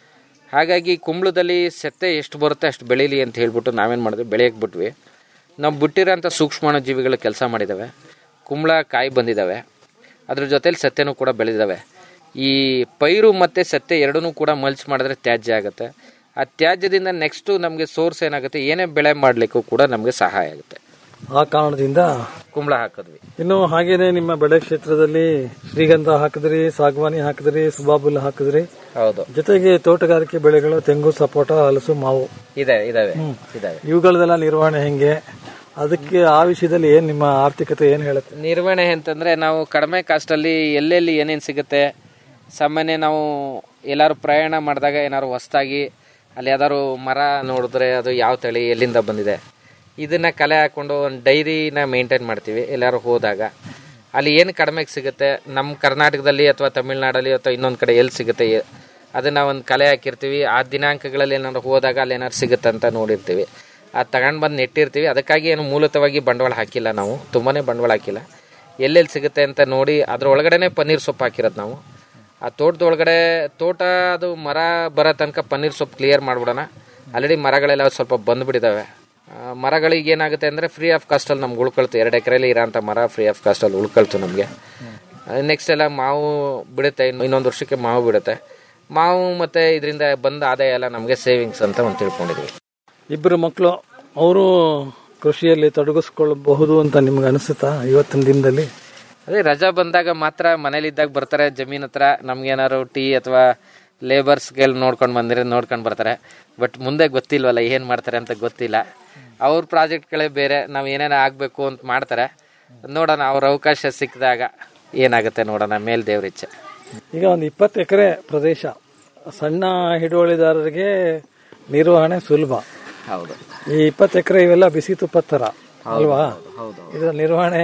ಹಾಗಾಗಿ ಕುಂಬಳದಲ್ಲಿ ಸೆತ್ತೆ ಎಷ್ಟು ಬರುತ್ತೆ ಅಷ್ಟು ಬೆಳೀಲಿ ಅಂತ ಹೇಳ್ಬಿಟ್ಟು ನಾವೇನು ಮಾಡಿದ್ವಿ ಬೆಳೆಯಕ್ಕೆ ಬಿಟ್ವಿ ನಾವು ಬಿಟ್ಟಿರೋಂಥ ಸೂಕ್ಷ್ಮಾಣು ಜೀವಿಗಳು ಕೆಲಸ ಮಾಡಿದ್ದಾವೆ ಕುಂಬಳ ಕಾಯಿ ಬಂದಿದ್ದಾವೆ ಅದ್ರ ಜೊತೆಲಿ ಸತ್ತೆನೂ ಕೂಡ ಬೆಳೆದಿದ್ದಾವೆ ಈ ಪೈರು ಮತ್ತು ಸತ್ತೆ ಎರಡನ್ನೂ ಕೂಡ ಮಲ್ಚ್ ಮಾಡಿದ್ರೆ ತ್ಯಾಜ್ಯ ಆಗುತ್ತೆ ಆ ತ್ಯಾಜ್ಯದಿಂದ ನೆಕ್ಸ್ಟು ನಮಗೆ ಸೋರ್ಸ್ ಏನಾಗುತ್ತೆ ಏನೇ ಬೆಳೆ ಮಾಡಲಿಕ್ಕೂ ಕೂಡ ನಮಗೆ ಸಹಾಯ ಆಗುತ್ತೆ ಆ ಕಾರಣದಿಂದ ಕುಂಬಳ ಹಾಕಿದ್ವಿ ಇನ್ನು ಹಾಗೇನೆ ನಿಮ್ಮ ಬೆಳೆ ಕ್ಷೇತ್ರದಲ್ಲಿ ಶ್ರೀಗಂಧ ಹಾಕಿದ್ರಿ ಸಾಗವಾನಿ ಹಾಕಿದ್ರಿ ಸುಬಾಬುಲ್ ಹಾಕಿದ್ರಿ ಹೌದು ಜೊತೆಗೆ ತೋಟಗಾರಿಕೆ ಬೆಳೆಗಳು ತೆಂಗು ಸಪೋಟ ಹಲಸು ಮಾವು ಇದೆ ಇದಾವೆ ಇದಾವೆ ಇವುಗಳದೆಲ್ಲ ನಿರ್ವಹಣೆ ಹೆಂಗೆ ಅದಕ್ಕೆ ಆ ವಿಷಯದಲ್ಲಿ ಏನ್ ನಿಮ್ಮ ಆರ್ಥಿಕತೆ ಏನ್ ಹೇಳುತ್ತೆ ನಿರ್ವಹಣೆ ಅಂತಂದ್ರೆ ನಾವು ಕಡಿಮೆ ಕಾಸ್ಟಲ್ಲಿ ಎಲ್ಲೆಲ್ಲಿ ಏನೇನು ಸಿಗುತ್ತೆ ಸಾಮಾನ್ಯ ನಾವು ಎಲ್ಲಾರು ಪ್ರಯಾಣ ಮಾಡಿದಾಗ ಏನಾದ್ರು ಹೊಸ್ದಾಗಿ ಅಲ್ಲಿ ಯಾವ್ದಾದ್ರು ಮರ ನೋಡಿದ್ರೆ ಅದು ಯಾವ ತಳಿ ಎಲ್ಲಿಂದ ಬಂದಿದೆ ಇದನ್ನ ಕಲೆ ಹಾಕೊಂಡು ಒಂದು ಡೈರಿನ ಮೇಂಟೈನ್ ಮಾಡ್ತೀವಿ ಎಲ್ಲಾರು ಹೋದಾಗ ಅಲ್ಲಿ ಏನು ಕಡಿಮೆಗೆ ಸಿಗುತ್ತೆ ನಮ್ಮ ಕರ್ನಾಟಕದಲ್ಲಿ ಅಥವಾ ತಮಿಳ್ನಾಡಲ್ಲಿ ಅಥವಾ ಇನ್ನೊಂದು ಕಡೆ ಎಲ್ಲಿ ಸಿಗುತ್ತೆ ಎ- ಅದನ್ನ ಒಂದು ಕಲೆ ಹಾಕಿರ್ತೀವಿ ಆ ದಿನಾಂಕಗಳಲ್ಲಿ ಏನಾದ್ರು ಹೋದಾಗ ಅಲ್ಲಿ ಏನಾದ್ರು ಸಿಗುತ್ತೆ ಅಂತ ನೋಡಿರ್ತೀವಿ ಅದು ತಗೊಂಡು ಬಂದು ನೆಟ್ಟಿರ್ತೀವಿ ಅದಕ್ಕಾಗಿ ಏನು ಮೂಲತವಾಗಿ ಬಂಡವಾಳ ಹಾಕಿಲ್ಲ ನಾವು ತುಂಬಾನೇ ಬಂಡವಾಳ ಹಾಕಿಲ್ಲ ಎಲ್ಲೆಲ್ಲಿ ಸಿಗುತ್ತೆ ಅಂತ ನೋಡಿ ಅದ್ರ ಒಳಗಡೆನೆ ಪನ್ನೀರ್ ಸೊಪ್ಪು ಹಾಕಿರೋದು ನಾವು ಆ ತೋಟದ ಒಳಗಡೆ ತೋಟ ಅದು ಮರ ಬರೋ ತನಕ ಪನ್ನೀರ್ ಸೊಪ್ಪು ಕ್ಲಿಯರ್ ಮಾಡ್ಬಿಡೋಣ ಆಲ್ರೆಡಿ ಮರಗಳೆಲ್ಲ ಸ್ವಲ್ಪ ಬಂದ್ಬಿಟ್ಟಿದ್ದಾವೆ ಆ, ಮರಗಳಿಗೆ ಏನಾಗುತ್ತೆ ಅಂದರೆ ಫ್ರೀ ಆಫ್ ಕಾಸ್ಟಲ್ಲಿ ನಮ್ಗೆ ಉಳ್ಕೊಳ್ತು ಎರಡು ಎಕರೆಲಿ ಇರೋಂಥ ಮರ ಫ್ರೀ ಆಫ್ ಕಾಸ್ಟಲ್ಲಿ ಉಳ್ಕೊಳ್ತು ನಮಗೆ ನೆಕ್ಸ್ಟ್ ಎಲ್ಲ ಮಾವು ಬಿಡುತ್ತೆ ಇನ್ನು ಇನ್ನೊಂದು ವರ್ಷಕ್ಕೆ ಮಾವು ಬಿಡುತ್ತೆ ಮಾವು ಮತ್ತು ಇದರಿಂದ ಬಂದ ಆದಾಯ ಎಲ್ಲ ನಮಗೆ ಸೇವಿಂಗ್ಸ್ ಅಂತ ಒಂದು ತಿಳ್ಕೊಂಡಿದ್ವಿ ಇಬ್ಬರು ಮಕ್ಕಳು ಅವರು ಕೃಷಿಯಲ್ಲಿ ತೊಡಗಿಸ್ಕೊಳ್ಳಬಹುದು ಅಂತ ನಿಮ್ಗೆ ಅನಿಸುತ್ತಾ ಇವತ್ತಿನ ದಿನದಲ್ಲಿ ಅದೇ ರಜಾ ಬಂದಾಗ ಮಾತ್ರ ಮನೇಲಿದ್ದಾಗ ಬರ್ತಾರೆ ಜಮೀನ್ ಹತ್ರ ನಮ್ಗೇನಾದ್ರು ಟೀ ಅಥವಾ ಲೇಬರ್ಸ್ಗೆಲ್ಲ ನೋಡ್ಕೊಂಡು ಬಂದಿರೋ ನೋಡ್ಕೊಂಡು ಬರ್ತಾರೆ ಬಟ್ ಮುಂದೆ ಗೊತ್ತಿಲ್ವಲ್ಲ ಏನು ಮಾಡ್ತಾರೆ ಅಂತ ಗೊತ್ತಿಲ್ಲ ಅವ್ರ ಪ್ರಾಜೆಕ್ಟ್ಗಳೇ ಬೇರೆ ನಾವು ಏನೇನೋ ಆಗಬೇಕು ಅಂತ ಮಾಡ್ತಾರೆ ನೋಡೋಣ ಅವ್ರ ಅವಕಾಶ ಸಿಕ್ಕಿದಾಗ ಏನಾಗುತ್ತೆ ನೋಡೋಣ ಮೇಲ್ ದೇವ್ರಿಚ್ಛೆ ಈಗ ಒಂದು ಇಪ್ಪತ್ತು ಎಕರೆ ಪ್ರದೇಶ ಸಣ್ಣ ಹಿಡುವಳಿದಾರರಿಗೆ ನಿರ್ವಹಣೆ ಸುಲಭ ಹೌದು ಈ ಇಪ್ಪತ್ತು ಎಕರೆ ಇವೆಲ್ಲ ಬಿಸಿ ತುಪ್ಪದ ತರ ಅಲ್ವಾ ಇದರ ನಿರ್ವಹಣೆ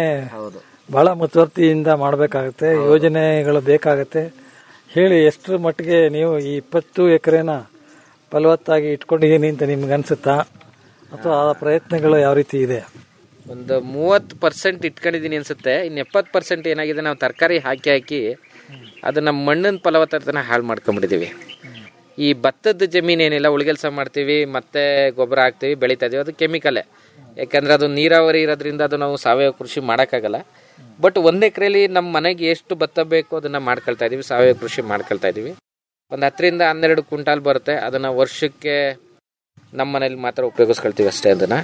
ಬಹಳ ಮುತುವರ್ತಿಯಿಂದ ಮಾಡಬೇಕಾಗುತ್ತೆ ಯೋಜನೆಗಳು ಬೇಕಾಗುತ್ತೆ ಹೇಳಿ ಎಷ್ಟರ ಮಟ್ಟಿಗೆ ನೀವು ಈ ಇಪ್ಪತ್ತು ಎಕರೆನ ಫಲವತ್ತಾಗಿ ಇಟ್ಕೊಂಡಿದ್ದೀನಿ ಅಂತ ನಿಮ್ಗೆ ಅನ್ಸುತ್ತಾ ಅಥವಾ ಆ ಪ್ರಯತ್ನಗಳು ಯಾವ ರೀತಿ ಇದೆ ಒಂದು ಮೂವತ್ತು ಪರ್ಸೆಂಟ್ ಇಟ್ಕೊಂಡಿದ್ದೀನಿ ಅನ್ಸುತ್ತೆ ಇನ್ನು ಎಪ್ಪತ್ತು ಪರ್ಸೆಂಟ್ ಏನಾಗಿದೆ ನಾವು ತರಕಾರಿ ಹಾಕಿ ಹಾಕಿ ಅದು ನಮ್ಮ ಮಣ್ಣಿನ ಫಲವತ್ತತೆನ ಹಾಳು ಮಾಡ್ಕೊಂಡ್ಬಿಟ್ಟಿದ್ದೀವಿ ಈ ಭತ್ತದ ಜಮೀನು ಏನಿಲ್ಲ ಉಳಿಗೆಲ್ಸ ಮಾಡ್ತೀವಿ ಮತ್ತೆ ಗೊಬ್ಬರ ಹಾಕ್ತೀವಿ ಬೆಳಿತಾ ಇದೀವಿ ಅದು ಕೆಮಿಕಲೇ ಯಾಕಂದ್ರೆ ಅದು ನೀರಾವರಿ ಇರೋದ್ರಿಂದ ಅದು ನಾವು ಸಾವಯವ ಕೃಷಿ ಮಾಡೋಕ್ಕಾಗಲ್ಲ ಬಟ್ ಒಂದು ಎಕರೆಲಿ ನಮ್ಮ ಮನೆಗೆ ಎಷ್ಟು ಭತ್ತ ಬೇಕು ಅದನ್ನ ಮಾಡ್ಕೊಳ್ತಾ ಇದೀವಿ ಸಾವಯವ ಕೃಷಿ ಮಾಡ್ಕೊಳ್ತಾ ಇದೀವಿ ಒಂದು ಹತ್ತರಿಂದ ಹನ್ನೆರಡು ಕ್ವಿಂಟಾಲ್ ಬರುತ್ತೆ ಅದನ್ನ ವರ್ಷಕ್ಕೆ ನಮ್ಮ ಮನೇಲಿ ಮಾತ್ರ ಉಪಯೋಗಿಸ್ಕೊಳ್ತೀವಿ ಅಷ್ಟೇ ಅದನ್ನ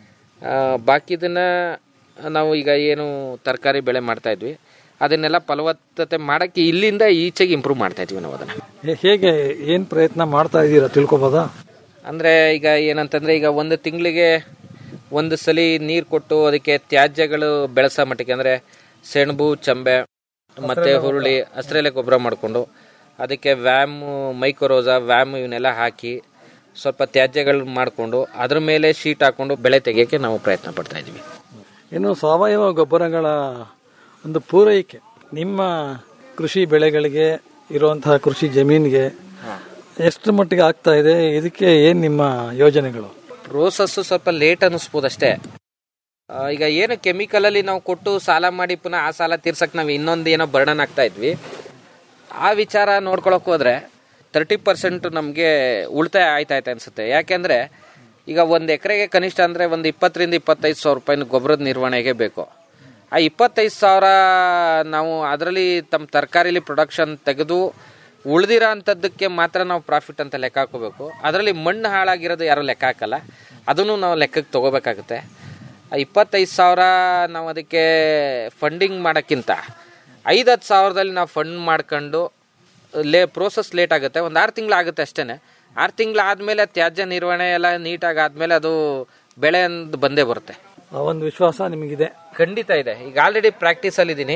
ಆ, ಬಾಕಿದನ್ನ ನಾವು ಈಗ ಏನು ತರಕಾರಿ ಬೆಳೆ ಮಾಡ್ತಾ ಇದ್ವಿ ಅದನ್ನೆಲ್ಲ ಫಲವತ್ತತೆ ಮಾಡಕ್ಕೆ ಇಲ್ಲಿಂದ ಈಚೆಗೆ ಇಂಪ್ರೂವ್ ಮಾಡ್ತಾ ಇದ್ವಿ ನಾವು ಅದನ್ನ ಹೇ- ಹೇಗೆ ಏನ್ ಪ್ರಯತ್ನ ಮಾಡ್ತಾ ಇದ್ದೀರಾ ತಿಳ್ಕೊಬೋದಾ ಅಂದ್ರೆ ಈಗ ಏನಂತಂದ್ರೆ ಈಗ ಒಂದು ತಿಂಗಳಿಗೆ ಒಂದು ಸಲ ನೀರು ಕೊಟ್ಟು ಅದಕ್ಕೆ ತ್ಯಾಜ್ಯಗಳು ಬೆಳೆಸೋ ಮಟ್ಟಿಗೆ ಅಂದ್ರೆ ಸೆಣಬು ಚಂಬೆ ಮತ್ತೆ ಹುರುಳಿ ಹಸ್ರೆಲೆ ಗೊಬ್ಬರ ಮಾಡಿಕೊಂಡು ಅದಕ್ಕೆ ವ್ಯಾಮ್ ಮೈಕ್ರೋರೋಸಾ ವ್ಯಾಮ್ ಇವನ್ನೆಲ್ಲ ಹಾಕಿ ಸ್ವಲ್ಪ ತ್ಯಾಜ್ಯಗಳು ಮಾಡಿಕೊಂಡು ಅದ್ರ ಮೇಲೆ ಶೀಟ್ ಹಾಕೊಂಡು ಬೆಳೆ ತೆಗಿಯೋಕ್ಕೆ ನಾವು ಪ್ರಯತ್ನ ಪಡ್ತಾ ಇದ್ವಿ ಇನ್ನು ಸಾವಯವ ಗೊಬ್ಬರಗಳ ಒಂದು ಪೂರೈಕೆ ನಿಮ್ಮ ಕೃಷಿ ಬೆಳೆಗಳಿಗೆ ಇರುವಂತಹ ಕೃಷಿ ಜಮೀನಿಗೆ ಎಷ್ಟು ಮಟ್ಟಿಗೆ ಆಗ್ತಾ ಇದೆ ಇದಕ್ಕೆ ಏನ್ ನಿಮ್ಮ ಯೋಜನೆಗಳು ಪ್ರೋಸೆಸ್ ಸ್ವಲ್ಪ ಲೇಟ್ ಅನ್ನಿಸ್ಬೋದು ಅಷ್ಟೇ ಆ, ಈಗ ಏನು ಕೆಮಿಕಲ್ ಅಲ್ಲಿ ನಾವು ಕೊಟ್ಟು ಸಾಲ ಮಾಡಿ ಪುನಃ ಆ ಸಾಲ ತೀರ್ಸಕ್ ನಾವು ಇನ್ನೊಂದು ಏನೋ ಬರ್ಡನ್ ಆಗ್ತಾ ಇದ್ವಿ ಆ ವಿಚಾರ ನೋಡ್ಕೊಳಕ್ ಹೋದ್ರೆ ತರ್ಟಿ ಪರ್ಸೆಂಟ್ ನಮಗೆ ಉಳಿತಾಯ ಆಯ್ತಾ ಆಯ್ತಾ ಅನ್ಸುತ್ತೆ ಯಾಕೆಂದ್ರೆ ಈಗ ಒಂದು ಎಕರೆಗೆ ಕನಿಷ್ಠ ಅಂದ್ರೆ ಒಂದು ಇಪ್ಪತ್ತರಿಂದ ಇಪ್ಪತ್ತೈದು ಸಾವಿರ ರೂಪಾಯಿನ ಗೊಬ್ಬರದ ನಿರ್ವಹಣೆಗೆ ಬೇಕು ಆ ಇಪ್ಪತ್ತೈದು ಸಾವಿರ ನಾವು ಅದರಲ್ಲಿ ತಮ್ಮ ತರಕಾರಿಲಿ ಪ್ರೊಡಕ್ಷನ್ ತೆಗೆದು ಉಳ್ದಿರೋ ಅಂಥದ್ದಕ್ಕೆ ಮಾತ್ರ ನಾವು ಪ್ರಾಫಿಟ್ ಅಂತ ಲೆಕ್ಕ ಹಾಕೋಬೇಕು ಅದರಲ್ಲಿ ಮಣ್ಣು ಹಾಳಾಗಿರೋದು ಯಾರು ಲೆಕ್ಕ ಹಾಕಲ್ಲ ಅದನ್ನು ನಾವು ಲೆಕ್ಕಕ್ಕೆ ತೊಗೋಬೇಕಾಗುತ್ತೆ ಆ ಇಪ್ಪತ್ತೈದು ಸಾವಿರ ನಾವು ಅದಕ್ಕೆ ಫಂಡಿಂಗ್ ಮಾಡೋಕ್ಕಿಂತ ಐದು ಹತ್ತು ಸಾವಿರದಲ್ಲಿ ನಾವು ಫಂಡ್ ಮಾಡ್ಕೊಂಡು ಲೇ ಪ್ರೋಸೆಸ್ ಲೇಟ್ ಆಗುತ್ತೆ ಒಂದು ಆರು ತಿಂಗಳಾಗುತ್ತೆ ಅಷ್ಟೇ ಆರು ತಿಂಗಳಾದಮೇಲೆ ತ್ಯಾಜ್ಯ ನಿರ್ವಹಣೆ ಎಲ್ಲ ನೀಟಾಗಿ ಆದಮೇಲೆ ಅದು ಬೆಳೆ ಅಂದ್ ಬಂದೇ ಬರುತ್ತೆ ಆ ಒಂದು ವಿಶ್ವಾಸ ನಿಮಗಿದೆ ಖಂಡಿತ ಇದೆ ಈಗ ಆಲ್ರೆಡಿ ಪ್ರಾಕ್ಟೀಸಲ್ಲಿ ಇದ್ದೀನಿ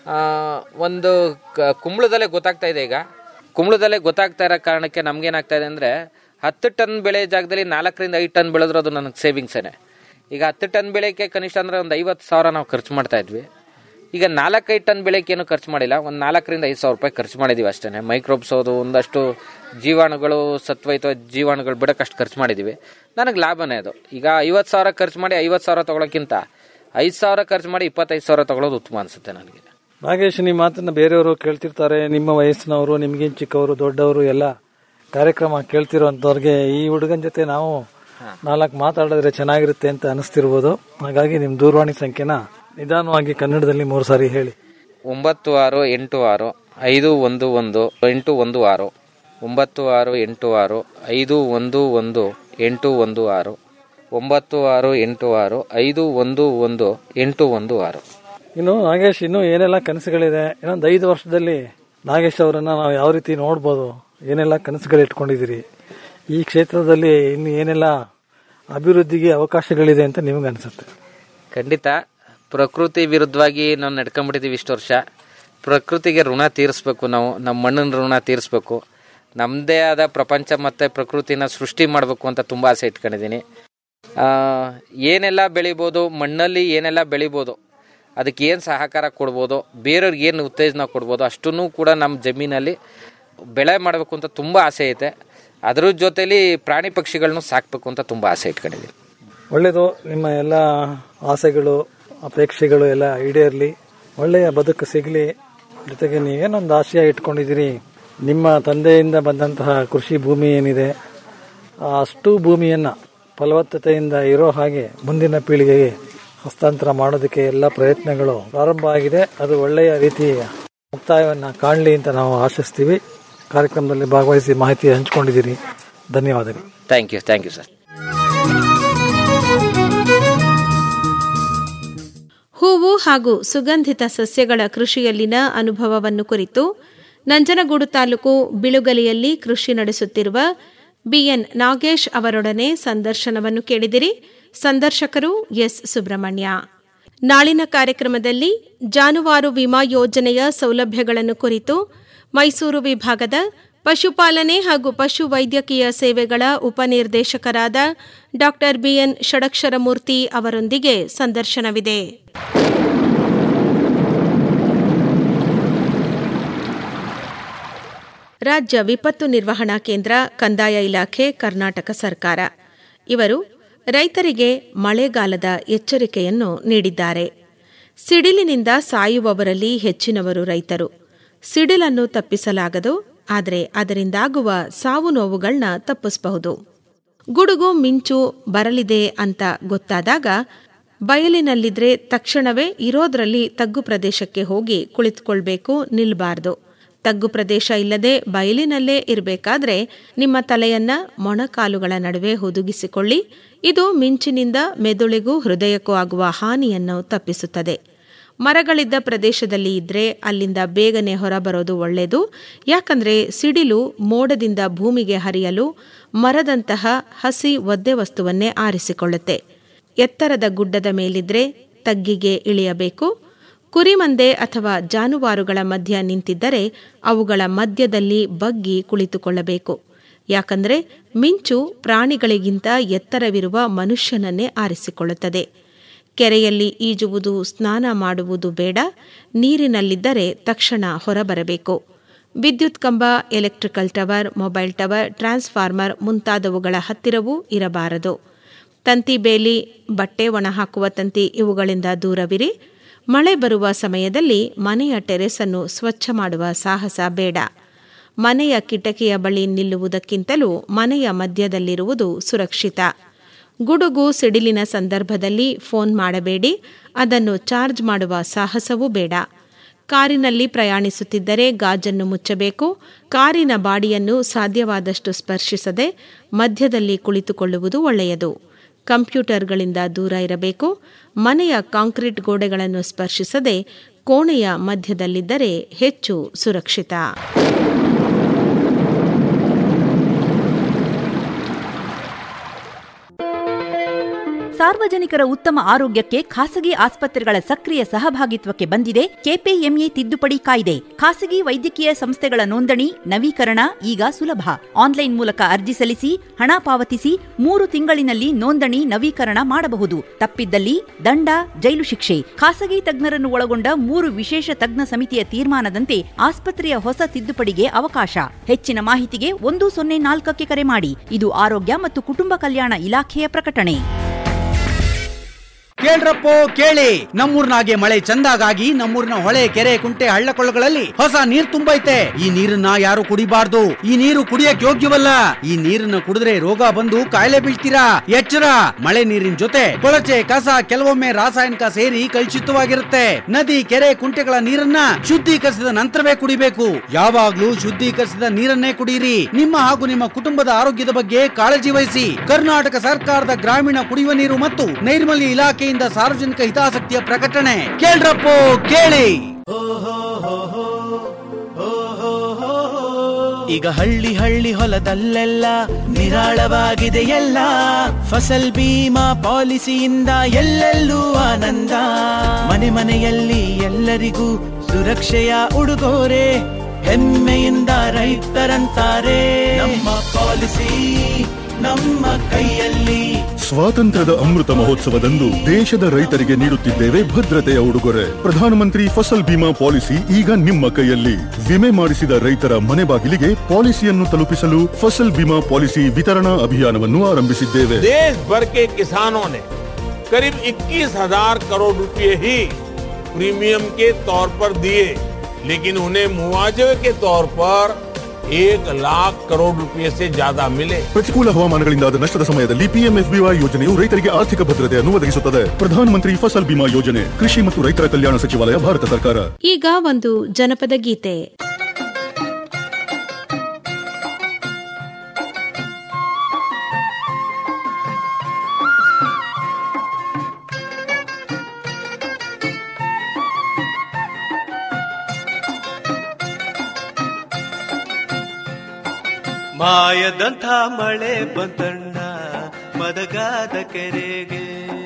ಒಂದು ಕ- ಕುಂಬಳದಲ್ಲೇ ಗೊತ್ತಾಗ್ತಾ ಇದೆ ಈಗ ಕುಂಬಳದಲ್ಲೇ ಗೊತ್ತಾಗ್ತಾ ಇರೋ ಕಾರಣಕ್ಕೆ ನಮ್ಗೇನಾಗ್ತಾ ಇದೆ ಅಂದರೆ ಹತ್ತು ಟನ್ ಬೆಳೆ ಜಾಗದಲ್ಲಿ ನಾಲ್ಕರಿಂದ ಐದು ಟನ್ ಬೆಳೆದ್ರೆ ಅದು ನನಗೆ ಸೇವಿಂಗ್ಸೇನೆ ಈಗ ಹತ್ತು ಟನ್ ಬೆಳೆಗೆ ಕನಿಷ್ಠ ಅಂದರೆ ಒಂದು ಐವತ್ತು ಸಾವಿರ ನಾವು ಖರ್ಚು ಮಾಡ್ತಾ ಇದ್ವಿ ಈಗ ನಾಲ್ಕೈದು ಟನ್ ಬೆಳೆಗೆ ಏನು ಖರ್ಚು ಮಾಡಿಲ್ಲ ಒಂದು ನಾಲ್ಕರಿಂದ ಐದು ಸಾವಿರ ರೂಪಾಯಿ ಖರ್ಚು ಮಾಡಿದ್ದೀವಿ ಅಷ್ಟೇ ಮೈಕ್ರೋಬ್ಸ್ ಅದು ಒಂದಷ್ಟು ಜೀವಾಣುಗಳು ಸತ್ವಯುತ ಜೀವಾಣುಗಳು ಬಿಡೋಕೆ ಅಷ್ಟು ಖರ್ಚು ಮಾಡಿದ್ದೀವಿ ನನಗೆ ಲಾಭನೇ ಅದು ಈಗ ಐವತ್ತು ಸಾವಿರ ಖರ್ಚು ಮಾಡಿ ಐವತ್ತು ಸಾವಿರ ತೊಗೊಳಕ್ಕಿಂತ ಐದು ಸಾವಿರ ಖರ್ಚು ಮಾಡಿ ಇಪ್ಪತ್ತೈದು ಸಾವಿರ ತೊಗೊಳೋದು ಉತ್ತಮ ಅನಿಸುತ್ತೆ ನನಗೆ ನಾಗೇಶ್ ನಿಮ್ಮ ಮಾತನ್ನ ಬೇರೆಯವರು ಕೇಳ್ತಿರ್ತಾರೆ ನಿಮ್ಮ ವಯಸ್ಸಿನವರು ನಿಮ್ಗಿಂತ ಚಿಕ್ಕವರು ದೊಡ್ಡವರು ಎಲ್ಲ ಕಾರ್ಯಕ್ರಮ ಕೇಳ್ತಿರೋಂಥವ್ರಿಗೆ ಈ ಹುಡುಗನ ಜೊತೆ ನಾವು ನಾಲ್ಕು ಮಾತಾಡಿದ್ರೆ ಚೆನ್ನಾಗಿರುತ್ತೆ ಅಂತ ಅನಿಸ್ತಿರ್ಬೋದು ಹಾಗಾಗಿ ನಿಮ್ಮ ದೂರವಾಣಿ ಸಂಖ್ಯೆನ ನಿಧಾನವಾಗಿ ಕನ್ನಡದಲ್ಲಿ ಮೂರು ಸಾರಿ ಹೇಳಿ ಒಂಬತ್ತು ಆರು ಎಂಟು ಆರು ಐದು ಒಂದು ಒಂದು ಎಂಟು ಒಂದು ಆರು ಒಂಬತ್ತು ಆರು ಎಂಟು ಆರು ಐದು ಒಂದು ಒಂದು ಎಂಟು ಒಂದು ಆರು ಒಂಬತ್ತು ಆರು ಎಂಟು ಆರು ಐದು ಒಂದು ಒಂದು ಎಂಟು ಒಂದು ಆರು ಇನ್ನು ನಾಗೇಶ್ ಇನ್ನು ಏನೆಲ್ಲ ಕನಸುಗಳಿದೆ ಇನ್ನೊಂದು ಐದು ವರ್ಷದಲ್ಲಿ ನಾಗೇಶ್ ಅವರನ್ನ ನಾವು ಯಾವ ರೀತಿ ನೋಡ್ಬೋದು ಏನೆಲ್ಲ ಕನಸುಗಳು ಇಟ್ಕೊಂಡಿದ್ದೀರಿ ಈ ಕ್ಷೇತ್ರದಲ್ಲಿ ಇನ್ನು ಏನೆಲ್ಲ ಅಭಿವೃದ್ಧಿಗೆ ಅವಕಾಶಗಳಿದೆ ಅಂತ ನಿಮಗೆ ಅನಿಸುತ್ತೆ ಖಂಡಿತ ಪ್ರಕೃತಿ ವಿರುದ್ಧವಾಗಿ ನಾವು ನಡ್ಕೊಂಡ್ಬಿಟ್ಟಿದ್ದೀವಿ ಇಷ್ಟು ವರ್ಷ ಪ್ರಕೃತಿಗೆ ಋಣ ತೀರಿಸ್ಬೇಕು ನಾವು ನಮ್ಮ ಮಣ್ಣಿನ ಋಣ ತೀರಿಸ್ಬೇಕು ನಮ್ಮದೇ ಆದ ಪ್ರಪಂಚ ಮತ್ತು ಪ್ರಕೃತಿನ ಸೃಷ್ಟಿ ಮಾಡಬೇಕು ಅಂತ ತುಂಬ ಆಸೆ ಇಟ್ಕೊಂಡಿದ್ದೀನಿ ಆ, ಏನೆಲ್ಲ ಬೆಳಿಬೋದು ಮಣ್ಣಲ್ಲಿ ಏನೆಲ್ಲ ಬೆಳಿಬೋದು ಅದಕ್ಕೆ ಏನು ಸಹಕಾರ ಕೊಡ್ಬೋದು ಬೇರೆಯವ್ರಿಗೆ ಏನು ಉತ್ತೇಜನ ಕೊಡ್ಬೋದು ಅಷ್ಟನ್ನು ಕೂಡ ನಮ್ಮ ಜಮೀನಲ್ಲಿ ಬೆಳೆ ಮಾಡಬೇಕು ಅಂತ ತುಂಬ ಆಸೆ ಐತೆ ಅದ್ರ ಜೊತೆಲಿ ಪ್ರಾಣಿ ಪಕ್ಷಿಗಳನ್ನೂ ಸಾಕಬೇಕು ಅಂತ ತುಂಬ ಆಸೆ ಇಟ್ಕೊಂಡಿದ್ದೀನಿ ಒಳ್ಳೆಯದು ನಿಮ್ಮ ಎಲ್ಲ ಆಸೆಗಳು ಅಪೇಕ್ಷೆಗಳು ಎಲ್ಲ ಈಡೇರಲಿ ಒಳ್ಳೆಯ ಬದುಕು ಸಿಗಲಿ ಜೊತೆಗೆ ನೀವೇನೊಂದು ಆಶಯ ಇಟ್ಕೊಂಡಿದ್ದೀರಿ ನಿಮ್ಮ ತಂದೆಯಿಂದ ಬಂದಂತಹ ಕೃಷಿ ಭೂಮಿ ಏನಿದೆ ಆ ಅಷ್ಟು ಭೂಮಿಯನ್ನು ಫಲವತ್ತತೆಯಿಂದ ಇರೋ ಹಾಗೆ ಮುಂದಿನ ಪೀಳಿಗೆಗೆ ಹಸ್ತಾಂತರ ಮಾಡೋದಕ್ಕೆ ಎಲ್ಲ ಪ್ರಯತ್ನಗಳು ಪ್ರಾರಂಭ ಆಗಿದೆ ಅದು ಒಳ್ಳೆಯ ರೀತಿಯ ಮುಕ್ತಾಯವನ್ನು ಕಾಣಲಿ ಅಂತ ನಾವು ಆಶಿಸ್ತೀವಿ ಕಾರ್ಯಕ್ರಮದಲ್ಲಿ ಭಾಗವಹಿಸಿ ಮಾಹಿತಿ ಹಂಚಿಕೊಂಡಿದ್ದೀರಿ ಧನ್ಯವಾದಗಳು thank you thank you sir ಹೂವು ಹಾಗೂ ಸುಗಂಧಿತ ಸಸ್ಯಗಳ ಕೃಷಿಯಲ್ಲಿನ ಅನುಭವವನ್ನು ಕುರಿತು ನಂಜನಗೂಡು ತಾಲೂಕು ಬಿಳುಗಲಿಯಲ್ಲಿ ಕೃಷಿ ನಡೆಸುತ್ತಿರುವ ಬಿಎನ್ ನಾಗೇಶ್ ಅವರೊಡನೆ ಸಂದರ್ಶನವನ್ನು ಕೇಳಿದಿರಿ ಸಂದರ್ಶಕರು ಎಸ್ ಸುಬ್ರಹ್ಮಣ್ಯ ನಾಳಿನ ಕಾರ್ಯಕ್ರಮದಲ್ಲಿ ಜಾನುವಾರು ವಿಮಾ ಯೋಜನೆಯ ಸೌಲಭ್ಯಗಳನ್ನು ಕುರಿತು ಮೈಸೂರು ವಿಭಾಗದ ಪಶುಪಾಲನೆ ಹಾಗೂ ಪಶು ವೈದ್ಯಕೀಯ ಸೇವೆಗಳ ಉಪನಿರ್ದೇಶಕರಾದ ಡಾ ಬಿಎನ್ ಷಡಕ್ಷರಮೂರ್ತಿ ಅವರೊಂದಿಗೆ ಸಂದರ್ಶನವಿದೆ ರಾಜ್ಯ ವಿಪತ್ತು ನಿರ್ವಹಣಾ ಕೇಂದ್ರ ಕಂದಾಯ ಇಲಾಖೆ ಕರ್ನಾಟಕ ಸರ್ಕಾರ ಇವರು ರೈತರಿಗೆ ಮಳೆಗಾಲದ ಎಚ್ಚರಿಕೆಯನ್ನು ನೀಡಿದ್ದಾರೆ ಸಿಡಿಲಿನಿಂದ ಸಾಯುವವರಲ್ಲಿ ಹೆಚ್ಚಿನವರು ರೈತರು ಸಿಡಿಲನ್ನು ತಪ್ಪಿಸಲಾಗದು ಆದರೆ ಅದರಿಂದಾಗುವ ಸಾವು ನೋವುಗಳನ್ನ ತಪ್ಪಿಸಬಹುದು ಗುಡುಗು ಮಿಂಚು ಬರಲಿದೆ ಅಂತ ಗೊತ್ತಾದಾಗ ಬಯಲಿನಲ್ಲಿದ್ರೆ ತಕ್ಷಣವೇ ಇರೋದ್ರಲ್ಲಿ ತಗ್ಗು ಪ್ರದೇಶಕ್ಕೆ ಹೋಗಿ ಕುಳಿತುಕೊಳ್ಬೇಕು ನಿಲ್ಬಾರ್ದು ತಗ್ಗು ಪ್ರದೇಶ ಇಲ್ಲದೆ ಬಯಲಿನಲ್ಲೇ ಇರಬೇಕಾದ್ರೆ ನಿಮ್ಮ ತಲೆಯನ್ನ ಮೊಣಕಾಲುಗಳ ನಡುವೆ ಹುದುಗಿಸಿಕೊಳ್ಳಿ ಇದು ಮಿಂಚಿನಿಂದ ಮೆದುಳಿಗೂ ಹೃದಯಕ್ಕೂ ಆಗುವ ಹಾನಿಯನ್ನು ತಪ್ಪಿಸುತ್ತದೆ ಮರಗಳಿದ್ದ ಪ್ರದೇಶದಲ್ಲಿ ಇದ್ರೆ ಅಲ್ಲಿಂದ ಬೇಗನೆ ಹೊರಬರೋದು ಒಳ್ಳೆಯದು ಯಾಕಂದ್ರೆ ಸಿಡಿಲು ಮೋಡದಿಂದ ಭೂಮಿಗೆ ಹರಿಯಲು ಮರದಂತಹ ಹಸಿ ಒದ್ದೆ ವಸ್ತುವನ್ನೇ ಆರಿಸಿಕೊಳ್ಳುತ್ತೆ ಎತ್ತರದ ಗುಡ್ಡದ ಮೇಲಿದ್ರೆ ತಗ್ಗಿಗೆ ಇಳಿಯಬೇಕು ಕುರಿಮಂದೆ ಅಥವಾ ಜಾನುವಾರುಗಳ ಮಧ್ಯ ನಿಂತಿದ್ದರೆ ಅವುಗಳ ಮಧ್ಯದಲ್ಲಿ ಬಗ್ಗಿ ಕುಳಿತುಕೊಳ್ಳಬೇಕು ಯಾಕಂದ್ರೆ ಮಿಂಚು ಪ್ರಾಣಿಗಳಿಗಿಂತ ಎತ್ತರವಿರುವ ಮನುಷ್ಯನನ್ನೇ ಆರಿಸಿಕೊಳ್ಳುತ್ತದೆ ಕೆರೆಯಲ್ಲಿ ಈಜುವುದು ಸ್ನಾನ ಮಾಡುವುದು ಬೇಡ ನೀರಿನಲ್ಲಿದ್ದರೆ ತಕ್ಷಣ ಹೊರಬರಬೇಕು ವಿದ್ಯುತ್ ಕಂಬ electrical tower mobile tower transformer ಮುಂತಾದವುಗಳ ಹತ್ತಿರವೂ ಇರಬಾರದು ತಂತಿ ಬೇಲಿ ಬಟ್ಟೆ ಒಣಹಾಕುವ ತಂತಿ ಇವುಗಳಿಂದ ದೂರವಿರಿ ಮಳೆ ಬರುವ ಸಮಯದಲ್ಲಿ ಮನೆಯ ಟೆರೆಸನ್ನು ಸ್ವಚ್ಛ ಮಾಡುವ ಸಾಹಸ ಬೇಡ ಮನೆಯ ಕಿಟಕಿಯ ಬಳಿ ನಿಲ್ಲುವುದಕ್ಕಿಂತಲೂ ಮನೆಯ ಮಧ್ಯದಲ್ಲಿರುವುದು ಸುರಕ್ಷಿತ ಗುಡುಗು ಸಿಡಿಲಿನ ಸಂದರ್ಭದಲ್ಲಿ ಫೋನ್ ಮಾಡಬೇಡಿ ಅದನ್ನು ಚಾರ್ಜ್ ಮಾಡುವ ಸಾಹಸವೂ ಬೇಡ ಕಾರಿನಲ್ಲಿ ಪ್ರಯಾಣಿಸುತ್ತಿದ್ದರೆ ಗಾಜನ್ನು ಮುಚ್ಚಬೇಕು ಕಾರಿನ ಬಾಡಿಯನ್ನು ಸಾಧ್ಯವಾದಷ್ಟು ಸ್ಪರ್ಶಿಸದೆ ಮಧ್ಯದಲ್ಲಿ ಕುಳಿತುಕೊಳ್ಳುವುದು ಒಳ್ಳೆಯದು ಕಂಪ್ಯೂಟರ್ಗಳಿಂದ ದೂರ ಇರಬೇಕು ಮನೆಯ ಕಾಂಕ್ರೀಟ್ ಗೋಡೆಗಳನ್ನು ಸ್ಪರ್ಶಿಸದೆ ಕೋಣೆಯ ಮಧ್ಯದಲ್ಲಿದ್ದರೆ ಹೆಚ್ಚು ಸುರಕ್ಷಿತ ಸಾರ್ವಜನಿಕರ ಉತ್ತಮ ಆರೋಗ್ಯಕ್ಕೆ ಖಾಸಗಿ ಆಸ್ಪತ್ರೆಗಳ ಸಕ್ರಿಯ ಸಹಭಾಗಿತ್ವಕ್ಕೆ ಬಂದಿದೆ ಕೆಪಿಎಂಇ ತಿದ್ದುಪಡಿ ಕಾಯ್ದೆ ಖಾಸಗಿ ವೈದ್ಯಕೀಯ ಸಂಸ್ಥೆಗಳ ನೋಂದಣಿ ನವೀಕರಣ ಈಗ ಸುಲಭ ಆನ್ಲೈನ್ ಮೂಲಕ ಅರ್ಜಿ ಸಲ್ಲಿಸಿ ಹಣ ಪಾವತಿಸಿ ಮೂರು ತಿಂಗಳಿನಲ್ಲಿ ನೋಂದಣಿ ನವೀಕರಣ ಮಾಡಬಹುದು ತಪ್ಪಿದ್ದಲ್ಲಿ ದಂಡ ಜೈಲು ಶಿಕ್ಷೆ ಖಾಸಗಿ ತಜ್ಞರನ್ನು ಒಳಗೊಂಡ ಮೂರು ವಿಶೇಷ ತಜ್ಞ ಸಮಿತಿಯ ತೀರ್ಮಾನದಂತೆ ಆಸ್ಪತ್ರೆಯ ಹೊಸ ತಿದ್ದುಪಡಿಗೆ ಅವಕಾಶ ಹೆಚ್ಚಿನ ಮಾಹಿತಿಗೆ ಒಂದು ಸೊನ್ನೆ ನಾಲ್ಕಕ್ಕೆ ಕರೆ ಮಾಡಿ ಇದು ಆರೋಗ್ಯ ಮತ್ತು ಕುಟುಂಬ ಕಲ್ಯಾಣ ಇಲಾಖೆಯ ಪ್ರಕಟಣೆ ಕೇಳ್ರಪ್ಪೋ ಕೇಳಿ ನಮ್ಮೂರ್ನಾಗೆ ಮಳೆ ಚಂದಾಗಾಗಿ ನಮ್ಮೂರಿನ ಹೊಳೆ ಕೆರೆ ಕುಂಟೆ ಹಳ್ಳಕೊಳ್ಳಗಳಲ್ಲಿ ಹೊಸ ನೀರ್ ತುಂಬೈತೆ ಈ ನೀರನ್ನ ಯಾರು ಕುಡಿಬಾರ್ದು ಈ ನೀರು ಕುಡಿಯಕ್ ಯೋಗ್ಯವಲ್ಲ ಈ ನೀರನ್ನ ಕುಡಿದ್ರೆ ರೋಗ ಬಂದು ಕಾಯಿಲೆ ಬೀಳ್ತೀರಾ ಎಚ್ಚರ ಮಳೆ ನೀರಿನ ಜೊತೆ ಕೊಳಚೆ ಕಸ ಕೆಲವೊಮ್ಮೆ ರಾಸಾಯನಿಕ ಸೇರಿ ಕಲುಷಿತವಾಗಿರುತ್ತೆ ನದಿ ಕೆರೆ ಕುಂಟೆಗಳ ನೀರನ್ನ ಶುದ್ಧೀಕರಿಸಿದ ನಂತರವೇ ಕುಡಿಬೇಕು ಯಾವಾಗ್ಲೂ ಶುದ್ಧೀಕರಿಸಿದ ನೀರನ್ನೇ ಕುಡಿಯಿರಿ ನಿಮ್ಮ ಹಾಗೂ ನಿಮ್ಮ ಕುಟುಂಬದ ಆರೋಗ್ಯದ ಬಗ್ಗೆ ಕಾಳಜಿ ವಹಿಸಿ ಕರ್ನಾಟಕ ಸರ್ಕಾರದ ಗ್ರಾಮೀಣ ಕುಡಿಯುವ ನೀರು ಮತ್ತು ನೈರ್ಮಲ್ಯ ಇಲಾಖೆಯಿಂದ ಸಾರ್ವಜನಿಕ ಹಿತಾಸಕ್ತಿಯ ಪ್ರಕಟಣೆ ಕೇಳ್ರಪ್ಪೋ ಕೇಳಿ ಈಗ ಹಳ್ಳಿ ಹಳ್ಳಿ ಹೊಲದಲ್ಲೆಲ್ಲ ನಿರಾಳವಾಗಿದೆ ಎಲ್ಲ ಫಸಲ್ ಬೀಮಾ ಪಾಲಿಸಿಯಿಂದ ಎಲ್ಲೆಲ್ಲೂ ಆನಂದ ಮನೆ ಮನೆಯಲ್ಲಿ ಎಲ್ಲರಿಗೂ ಸುರಕ್ಷೆಯ ಉಡುಗೊರೆ ಹೆಮ್ಮೆಯಿಂದ ರೈತರಂತಾರೆ ನಮ್ಮ ಪಾಲಿಸಿ ನಮ್ಮ ಕೈಯಲ್ಲಿ ಸ್ವಾತಂತ್ರ್ಯದ ಅಮೃತ ಮಹೋತ್ಸವದಂದು ದೇಶದ ರೈತರಿಗೆ ನೀಡುತ್ತಿದ್ದೇವೆ ಭದ್ರತೆಯ ಉಡುಗೊರೆ ಪ್ರಧಾನಮಂತ್ರಿ ಫಸಲ್ ಬಿಮಾ ಪಾಲಿಸಿ ಈಗ ನಿಮ್ಮ ಕೈಯಲ್ಲಿ ವಿಮೆ ಮಾಡಿಸಿದ ರೈತರ ಮನೆ ಬಾಗಿಲಿಗೆ ಪಾಲಿಸಿಯನ್ನು ತಲುಪಿಸಲು ಫಸಲ್ ಬಿಮಾ ಪಾಲಿಸಿ ವಿತರಣಾ ಅಭಿಯಾನವನ್ನು ಆರಂಭಿಸಿದ್ದೇವೆ देश भर के किसानों ने करीब 21,000 करोड़ रुपए ही प्रीमियम के तौर पर दिए लेकिन उन्हें मुआवजे के तौर पर एक लाख करोड़ रुपए से ज्यादा मिले ಪ್ರತಿಕೂಲ ಹವಾಮಾನಗಳಿಂದಾದ ನಷ್ಟದ ಸಮಯದಲ್ಲಿ ಪಿಎಂಎಫ್ಬಿವೈ ಯೋಜನೆಯು ರೈತರಿಗೆ ಆರ್ಥಿಕ ಭದ್ರತೆಯನ್ನು ಒದಗಿಸುತ್ತದೆ ಪ್ರಧಾನಮಂತ್ರಿ ಫಸಲ್ ಬಿಮಾ ಯೋಜನೆ ಕೃಷಿ ಮತ್ತು ರೈತರ ಕಲ್ಯಾಣ ಸಚಿವಾಲಯ ಭಾರತ ಸರ್ಕಾರ ಈಗ ಒಂದು ಜನಪದ ಗೀತೆ ಮಾಯದಂಥ ಮಳೆ ಬಂತಣ್ಣ ಮದಗಾದ ಕೆರೆಗೆ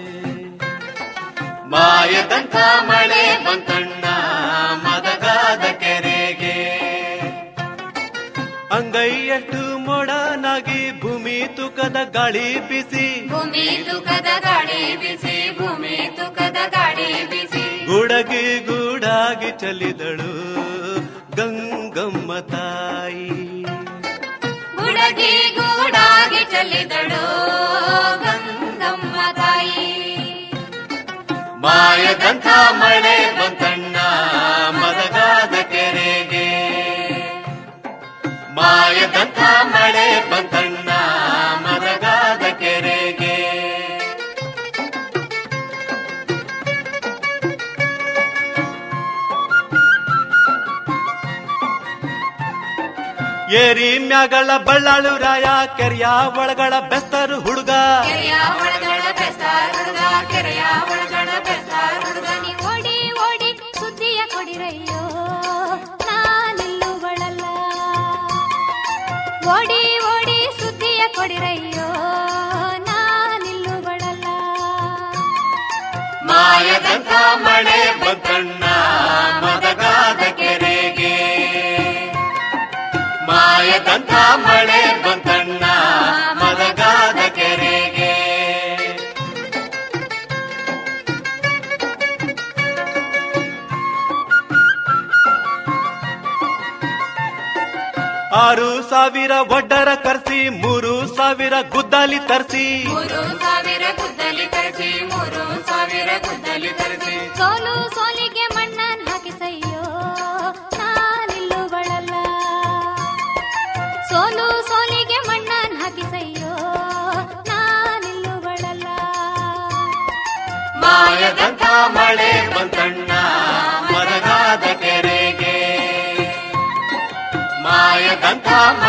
ಮಾಯದಂಥ ಮಳೆ ಬಂತಣ್ಣ ಮದಗಾದ ಕೆರೆಗೆ ಅಂಗೈಯಷ್ಟು ಮೊಡನಾಗಿ ಭೂಮಿ ತುಕದ ಗಾಳಿ ಬಿಸಿ ಭೂಮಿ ತುಕದ ಗಾಡಿ ಬಿಸಿ ಭೂಮಿ ತುಕದ ಗಾಡಿ ಬಿಸಿ ಗುಡಗಿ ಗೂಡಾಗಿ ಚಲಿದಳು ಗಂಗಮ್ಮ ತಾಯಿ ಗುಡಗಿ ಗೂಡಾಗಿ ಚೆಲ್ಲಿದಳು ಗಂಗಮ್ಮ ತಾಯಿ ಮಾಯದಂಥ ಮಳೆ ಬಂತಣ್ಣ ಮದಗಾದ ಕೆರೆಗೆ ಮಾಯದಂಥ ಮಳೆ ಬಂತಣ್ಣ ಮದಗಾದ ಕೆರೆಗೆ ಏರಿ ಮ್ಯಾಗಳ ಬಳ್ಳಾಳು ರಾಯ ಕೆರೆಯ ಒಳಗಳ ಬೆಸ್ತರು ಹುಡುಗ ಕೆರೆಯ ಒಳಗಡ ಬೆಸ್ತಾರ್ ಹುಡುಗ ಕೆರೆಯ ಒಳಗಡ ಬೆಸ್ತಾರ್ ಹುಡುಗ ನೀ ಓಡಿ ಓಡಿ ಸುದ್ದಿಯ ಕೊಡಿರಯ್ಯೋ ನಾನಿಲ್ಲುಗಳಲ್ಲ ಓಡಿ ಓಡಿ ಸುದ್ದಿಯ ಕೊಡಿರಯ್ಯೋ ನಾನಿಲ್ಲುಗಳಲ್ಲ ಮಾಯದಂಥ ಮಳೆ ಬಂತಣ್ಣ ಮದಗಾದ ಕೆರೆಗೆ ಮಾಯದಂಥ ಮಳೆ ಬಂತಣ್ಣ ಮದಗಾದ ಕೆರೆಗೆ ಆರು ಸಾವಿರ ಒಡ್ಡರ ಕರ್ಸಿ ಮೂರು ಸಾವಿರ ಗುದ್ದಾಲಿ ತರಿಸಿ ಮೂರು ಸಾವಿರ ಗುದ್ದಲಿ ತರಿಸಿ ಮೂರು ಸಾವಿರ ಗುದ್ದಲಿ ತರಿಸಿ ಸೋಲು ಸೋಲಿಗೆ ಮಣ್ಣನ್ ಹಾಕಿಸಯ್ಯೋ ನಾನಿಲ್ಲುಗಳಲ್ಲ ಸೋಲು ಸೋಲಿಗೆ ಮಣ್ಣನ್ ಹಾಕಿಸಯ್ಯೋ ನಾನಿಲ್ಲುಗಳಲ್ಲ ಮಳೆ ಬಂತಣ್ಣ ಮರಗಾದ ಕೆರೆಗೆ ಮಾಯದಂಥ